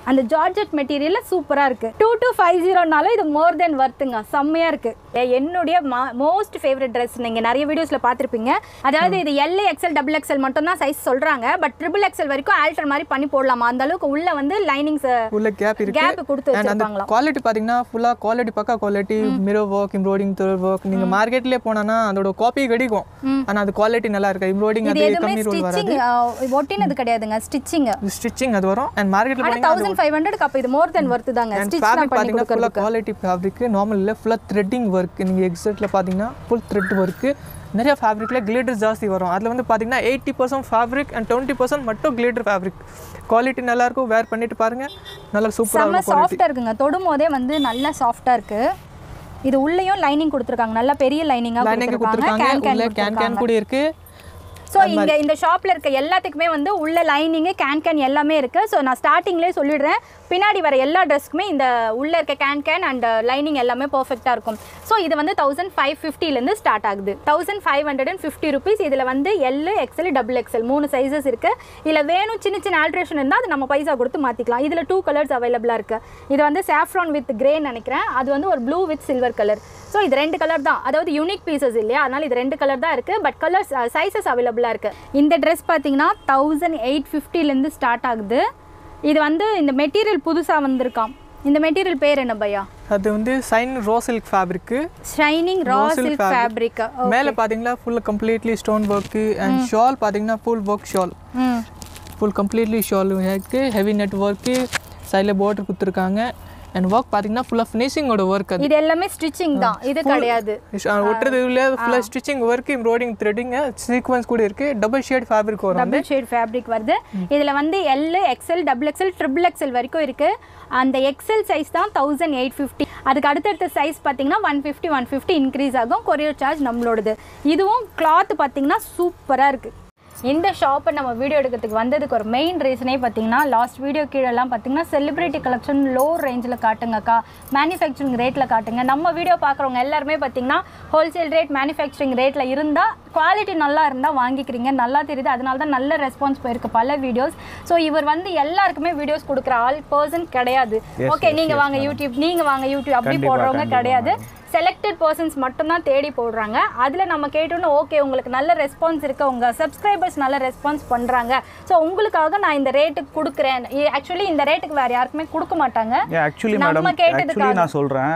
அந்த ஜார்ஜெட் மெட்டீரியலில் சூப்பராக இருக்குது டூ டூ ஃபைவ் ஜீரோனாலும் இது மோர் தென் ஒர்த்துங்க செம்மையாக இருக்குது என்னுடைய மோஸ்ட் ஃபேவரட் ட்ரெஸ் நீங்கள் நிறைய வீடியோஸில் பார்த்துருப்பீங்க அதாவது இது எல் எக்ஸ்எல் டபுள் எக்ஸ்எல் மட்டும் தான் சைஸ் சொல்கிறாங்க பட் ட்ரிபிள் எக்ஸ்எல் வரைக்கும் ஆல்டர் மாதிரி பண்ணி போடலாமா அந்த அளவுக்கு உள்ள வந்து லைனிங்ஸ் உள்ள கேப் இருக்கு கேப் கொடுத்து அண்ட் அந்த வச்சிருப்பாங்களா குவாலிட்டி பார்த்தீங்கன்னா ஃபுல்லாக குவாலிட்டி பக்கா quality mirror work embroidering thread work நீங்கள் மார்க்கெட்லேயே போனான்னா அதோட காப்பி கிடைக்கும் ஆனால் அது குவாலிட்டி நல்லா இருக்கு எம்ப்ராய்டிங் இது அது எதுவுமே கம்மி ரோல் வராது ஸ்டிச்சிங் ஒட்டினது கிடையாதுங்க ஸ்டிச்சிங் ஸ்டிச்சிங் அது வரும் அண்ட் மார்க்கெட்டில் ஆனால் தௌசண்ட் ஃபைவ் ஹண்ட்ரட் அப்போ இது மோர் தென் ஒர்த்து தாங்க அண்ட் ஸ்டிச் ஃபேப்ரிக் பண்ணி பார்த்தீங்கன்னா ஃபுல்லாக கொடுக்குறதுக்கு குவாலிட்டி ஃபேப்ரிக் நார்மல் இல்லை ஃபுல்லாக த்ரெட்டிங் ஒர்க் நீங்கள் எக்ஸாக்டில் பார்த்தீங்கன்னா ஃபுல் த்ரெட் ஒர்க்கு நிறைய ஃபேப்ரிக்கில் கிளிட்டர் ஜாஸ்தி வரும் அதில் வந்து பார்த்தீங்கன்னா eighty percent fabric and twenty percent மட்டும் கிளிட்டர் ஃபேப்ரிக் குவாலிட்டி நல்லாயிருக்கும் வேர் பண்ணிட்டு பாருங்கள் நல்லா சூப்பராக செம்ம இருக்கும் குவாலிட்டி சாஃப்டாக இருக்குங்க தொடும் போதே வந்து நல்லா சாஃப்டாக இருக்கு இது உள்ளேயும் லைனிங் கொடுத்துருக்காங்க நல்ல பெரிய லைனிங்காக லைனிங் கொடுத்துருக்காங்க கொடுத்துருக்காங்க கேன் உள்ள கேன் கேன் கேன் கூட இருக்குது ஸோ இங்க இந்த ஷாப்ல இருக்க எல்லாத்துக்குமே வந்து உள்ள லைனிங்கு கேன் கேன் எல்லாமே இருக்கு ஸோ நான் ஸ்டார்டிங்லேயே சொல்லிடுறேன் பின்னாடி வர எல்லா ட்ரெஸ்க்குமே இந்த உள்ள இருக்க கேன் கேன் அண்ட் லைனிங் எல்லாமே பர்ஃபெக்டாக இருக்கும் ஸோ இது வந்து தௌசண்ட் ஃபைவ் ஃபிஃப்டிலேருந்து ஸ்டார்ட் ஆகுது thousand five hundred and fifty rupees இதில் வந்து எல் எக்ஸ்எல் டபுள் எக்ஸ்எல் மூணு சைஸஸ் இருக்கு இதில் வேணும் சின்ன சின்ன ஆல்ட்ரேஷன் இருந்தால் அது நம்ம பைசா கொடுத்து மாற்றிக்கலாம் இதில் டூ கலர்ஸ் அவைலபிளாக இருக்கு இது வந்து சாஃப்ரான் வித் கிரே நினைக்கிறேன் அது வந்து ஒரு blue with silver colour so இது ரெண்டு கலர் தான் அதாவது யூனிக் பீசஸ் இல்லையா அதனால இது ரெண்டு கலர் தான் இருக்குது பட் கலர்ஸ் சைஸஸ் அவைலபிளாக இருக்குது இந்த ட்ரெஸ் பார்த்தீங்கன்னா தௌசண்ட் எயிட் ஃபிஃப்டிலேருந்து ஸ்டார்ட் ஆகுது இது வந்து இந்த மெட்டீரியல் புதுசாக வந்திருக்காம் இந்த மெட்டீரியல் பேர் என்ன பையா அது வந்து சைன் ரோ சில்க் ஃபேப்ரிக்கு ஷைனிங் ரா Raw silk சில்க் fabric. ஃபேப்ரிக் மேலே பார்த்தீங்கன்னா full completely stone work and shawl பார்த்தீங்கன்னா ஃபுல் ஒர்க் ஷால் ம் ஃபுல் கம்ப்ளீட்லி ஷால் இருக்கு ஹெவி நெட் ஒர்க்கு சைடில் பார்டர் கொடுத்துருக்காங்க அண்ட் ஒர்க் பார்த்தீங்கன்னா ஃபுல்லாக ஃபினிஷிங்கோட ஒர்க் அது இது எல்லாமே ஸ்டிச்சிங் தான் இது கிடையாது ஒட்டுறது இல்லை ஃபுல்லாக stitching work embroidering threading sequins கூட இருக்கு டபுள் ஷேட் ஃபேப்ரிக் வரும் டபுள் ஷேட் ஃபேப்ரிக் வருது இதில் வந்து L XL double XL triple XL வரைக்கும் இருக்குது அந்த எக்ஸ்எல் சைஸ் தான் தௌசண்ட் எயிட் ஃபிஃப்டி அதுக்கு அடுத்தடுத்த சைஸ் பார்த்தீங்கன்னா one fifty one fifty increase ஆகும் கொரியர் சார்ஜ் நம்மளோடது இதுவும் கிளாத் பார்த்தீங்கன்னா சூப்பராக இருக்குது இந்த ஷாப்பை நம்ம வீடியோ எடுக்கிறதுக்கு வந்ததுக்கு ஒரு மெயின் ரீசனே பார்த்தீங்கன்னா லாஸ்ட் வீடியோ கீழெல்லாம் பார்த்தீங்கன்னா செலிப்ரிட்டி கலெக்ஷன் லோ ரேஞ்சில் காட்டுங்கக்கா மேனுஃபேக்சரிங் ரேட்டில் காட்டுங்க நம்ம வீடியோ பார்க்குறவங்க எல்லாருமே பார்த்தீங்கன்னா ஹோல்சேல் ரேட் மேனுஃபேக்சரிங் ரேட்டில் இருந்தால் குவாலிட்டி நல்லா இருந்தால் வாங்கிக்கிறீங்க நல்லா தெரியுது அதனால தான் நல்ல ரெஸ்பான்ஸ் போயிருக்கு பல வீடியோஸ் ஸோ இவர் வந்து எல்லாருக்குமே வீடியோஸ் கொடுக்குற ஆள் பர்சன் கிடையாது Yes, ஓகே yes, நீங்கள் yes, வாங்க யூடியூப் நீங்கள் வாங்க யூடியூப் அப்படி கண்டிப்பா, போடுறவங்க கண்டிப்பா, கிடையாது செலக்டட் பர்சன்ஸ் மட்டும்தான் தேடி போடுறாங்க அதில் நம்ம கேட்டோன்னு ஓகே உங்களுக்கு நல்ல ரெஸ்பான்ஸ் இருக்கு உங்கள் சப்ஸ்கிரைபர்ஸ் நல்ல ரெஸ்பான்ஸ் பண்ணுறாங்க ஸோ உங்களுக்காக நான் இந்த ரேட்டுக்கு கொடுக்குறேன் ஆக்சுவலி இந்த ரேட்டுக்கு வேறு யாருக்குமே கொடுக்க மாட்டாங்க ஆக்சுவலி நம்ம மேடம் கேட்டதுக்காக. ஆக்சுவலி நான் சொல்கிறேன்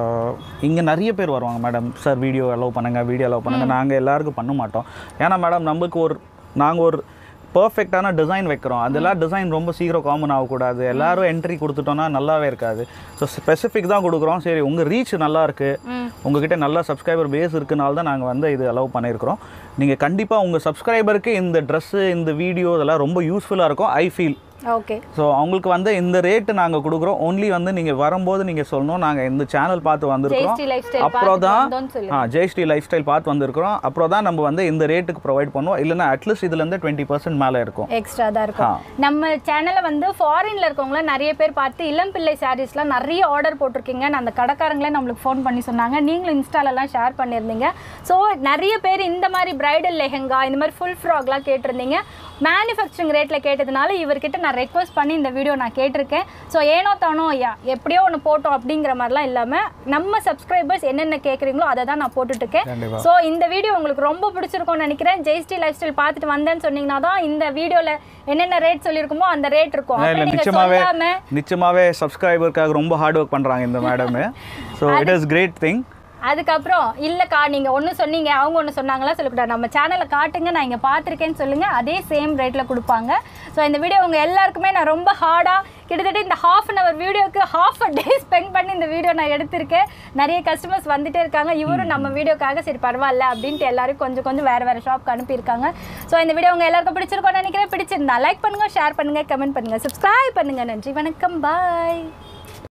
இங்கே நிறைய பேர் வருவாங்க மேடம் சார் வீடியோ அலோவ் பண்ணுங்கள் வீடியோ அலோவ் பண்ணுங்கள் நாங்கள் எல்லாருக்கும் பண்ண மாட்டோம் ஏன்னா மேடம் நமக்கு ஒரு நாங்கள் ஒரு பர்ஃபெக்டான டிசைன் வைக்கிறோம் அதெல்லாம் டிசைன் ரொம்ப சீக்கிரம் காமன் ஆகக்கூடாது எல்லாரும் என்ட்ரி கொடுத்துட்டோம்னா நல்லாவே இருக்காது ஸோ ஸ்பெசிஃபிக் தான் கொடுக்குறோம் சரி உங்கள் ரீச் நல்லா இருக்குது உங்ககிட்ட நல்ல சப்ஸ்கிரைபர் பேஸ் இருக்குனால தான் நாங்கள் வந்து இது அலோவ் பண்ணியிருக்கிறோம் நீங்கள் கண்டிப்பாக உங்கள் சப்ஸ்கிரைபருக்கு இந்த ட்ரெஸ்ஸு இந்த வீடியோ இதெல்லாம் ரொம்ப யூஸ்ஃபுல்லாக இருக்கும் ஐ ஃபீல் ஓகே ஸோ அவங்களுக்கு வந்து இந்த ரேட்டு நாங்கள் கொடுக்குறோம் ஒன்லி வந்து நீங்கள் வரும்போது நீங்கள் சொல்லணும் நாங்கள் இந்த சேனல் பார்த்து வந்திருக்கிறோம் ஜெயஸ்ரீ லைஃப் ஸ்டைல் அப்புறம் தான் வந்தோம்னு சொல்லு ஆ ஜெயஸ்ரீ லைஃப் ஸ்டைல் பார்த்து வந்திருக்கிறோம் அப்புறம் தான் நம்ம வந்து இந்த ரேட்டுக்கு ப்ரொவைட் பண்ணுவோம் இல்லைன்னா அட்லீஸ்ட் இதுலேருந்து டுவெண்ட்டி பர்சன்ட் மேலே இருக்கும் எக்ஸ்ட்ரா தான் இருக்கும் நம்ம சேனலை வந்து ஃபாரின்ல இருக்கவங்களாம் நிறைய பேர் பார்த்து இளம் பிள்ளை சாரீஸ்லாம் நிறைய ஆர்டர் போட்டிருக்கீங்கன்னு அந்த கடைக்காரங்களே நம்மளுக்கு ஃபோன் பண்ணி சொன்னாங்க நீங்களும் இன்ஸ்டாலெல்லாம் ஷேர் பண்ணியிருந்தீங்க ஸோ நிறைய பேர் இந்த மாதிரி பிரைடல் லெஹெங்கா இந்த மாதிரி ஃபுல் ஃப்ராக்லாம் கேட்டிருந்தீங்க மேனுஃபேக்சரிங் ரேட்டில் கேட்டதுனால இவர்கிட்ட நான் ரெக்வஸ்ட் பண்ணி இந்த வீடியோ நான் கேட்டிருக்கேன் ஸோ ஏனோ தானோ யா- எப்படியோ ஒன்று போட்டோம் அப்படிங்கிற மாதிரிலாம் இல்லாமல் நம்ம சப்ஸ்கிரைபர்ஸ் என்னென்ன கேட்குறீங்களோ அதை தான் நான் போட்டுட்டு இருக்கேன் கண்டிப்பா. ஸோ இந்த வீடியோ உங்களுக்கு ரொம்ப பிடிச்சிருக்கும்னு நினைக்கிறேன் ஜெய்ஸ்டி லைஃப் ஸ்டைல் பார்த்துட்டு வந்தேன்னு சொன்னீங்கன்னா தான் இந்த வீடியோவில் என்னென்ன ரேட் சொல்லியிருக்குமோ அந்த ரேட் இருக்கும் இல்லை அப்படி நீங்க நிச்சயமாவே சொல்லாம நிச்சயமாவே சப்ஸ்கிரைபருக்காக ரொம்ப ஹார்ட் ஒர்க் பண்ணுறாங்க இந்த madam so it is great thing அதுக்கப்புறம் இல்லைக்கா நீங்கள் ஒன்று சொன்னீங்க அவங்க ஒன்று சொன்னாங்களா சொல்லக்கூடாது நம்ம சேனலை காட்டுங்க நான் இங்கே பார்த்துருக்கேன்னு சொல்லுங்கள் அதே சேம் ரேட்டில் கொடுப்பாங்க ஸோ இந்த வீடியோ உங்கள் எல்லாருக்குமே நான் ரொம்ப ஹார்டாக கிட்டத்தட்ட இந்த ஹாஃப் அன் அவர் வீடியோக்கு ஹாஃப் அ டே ஸ்பெண்ட் பண்ணி இந்த வீடியோ நான் எடுத்திருக்கேன் நிறைய கஸ்டமர்ஸ் வந்துட்டே இருக்காங்க இவரும் நம்ம வீடியோக்காக சரி பரவாயில்ல அப்படின்ட்டு எல்லாரும் கொஞ்சம் கொஞ்சம் வேறு வேறு ஷாப்க்கு அனுப்பியிருக்காங்க ஸோ இந்த வீடியோ உங்கள் எல்லாருக்கும் பிடிச்சிருக்கோம்னு நினைக்கிறேன் பிடிச்சிருந்தா லைக் பண்ணுங்கள் ஷேர் பண்ணுங்கள் கமெண்ட் பண்ணுங்கள் சப்ஸ்கிரைப் பண்ணுங்கள் நன்றி வணக்கம் பாய்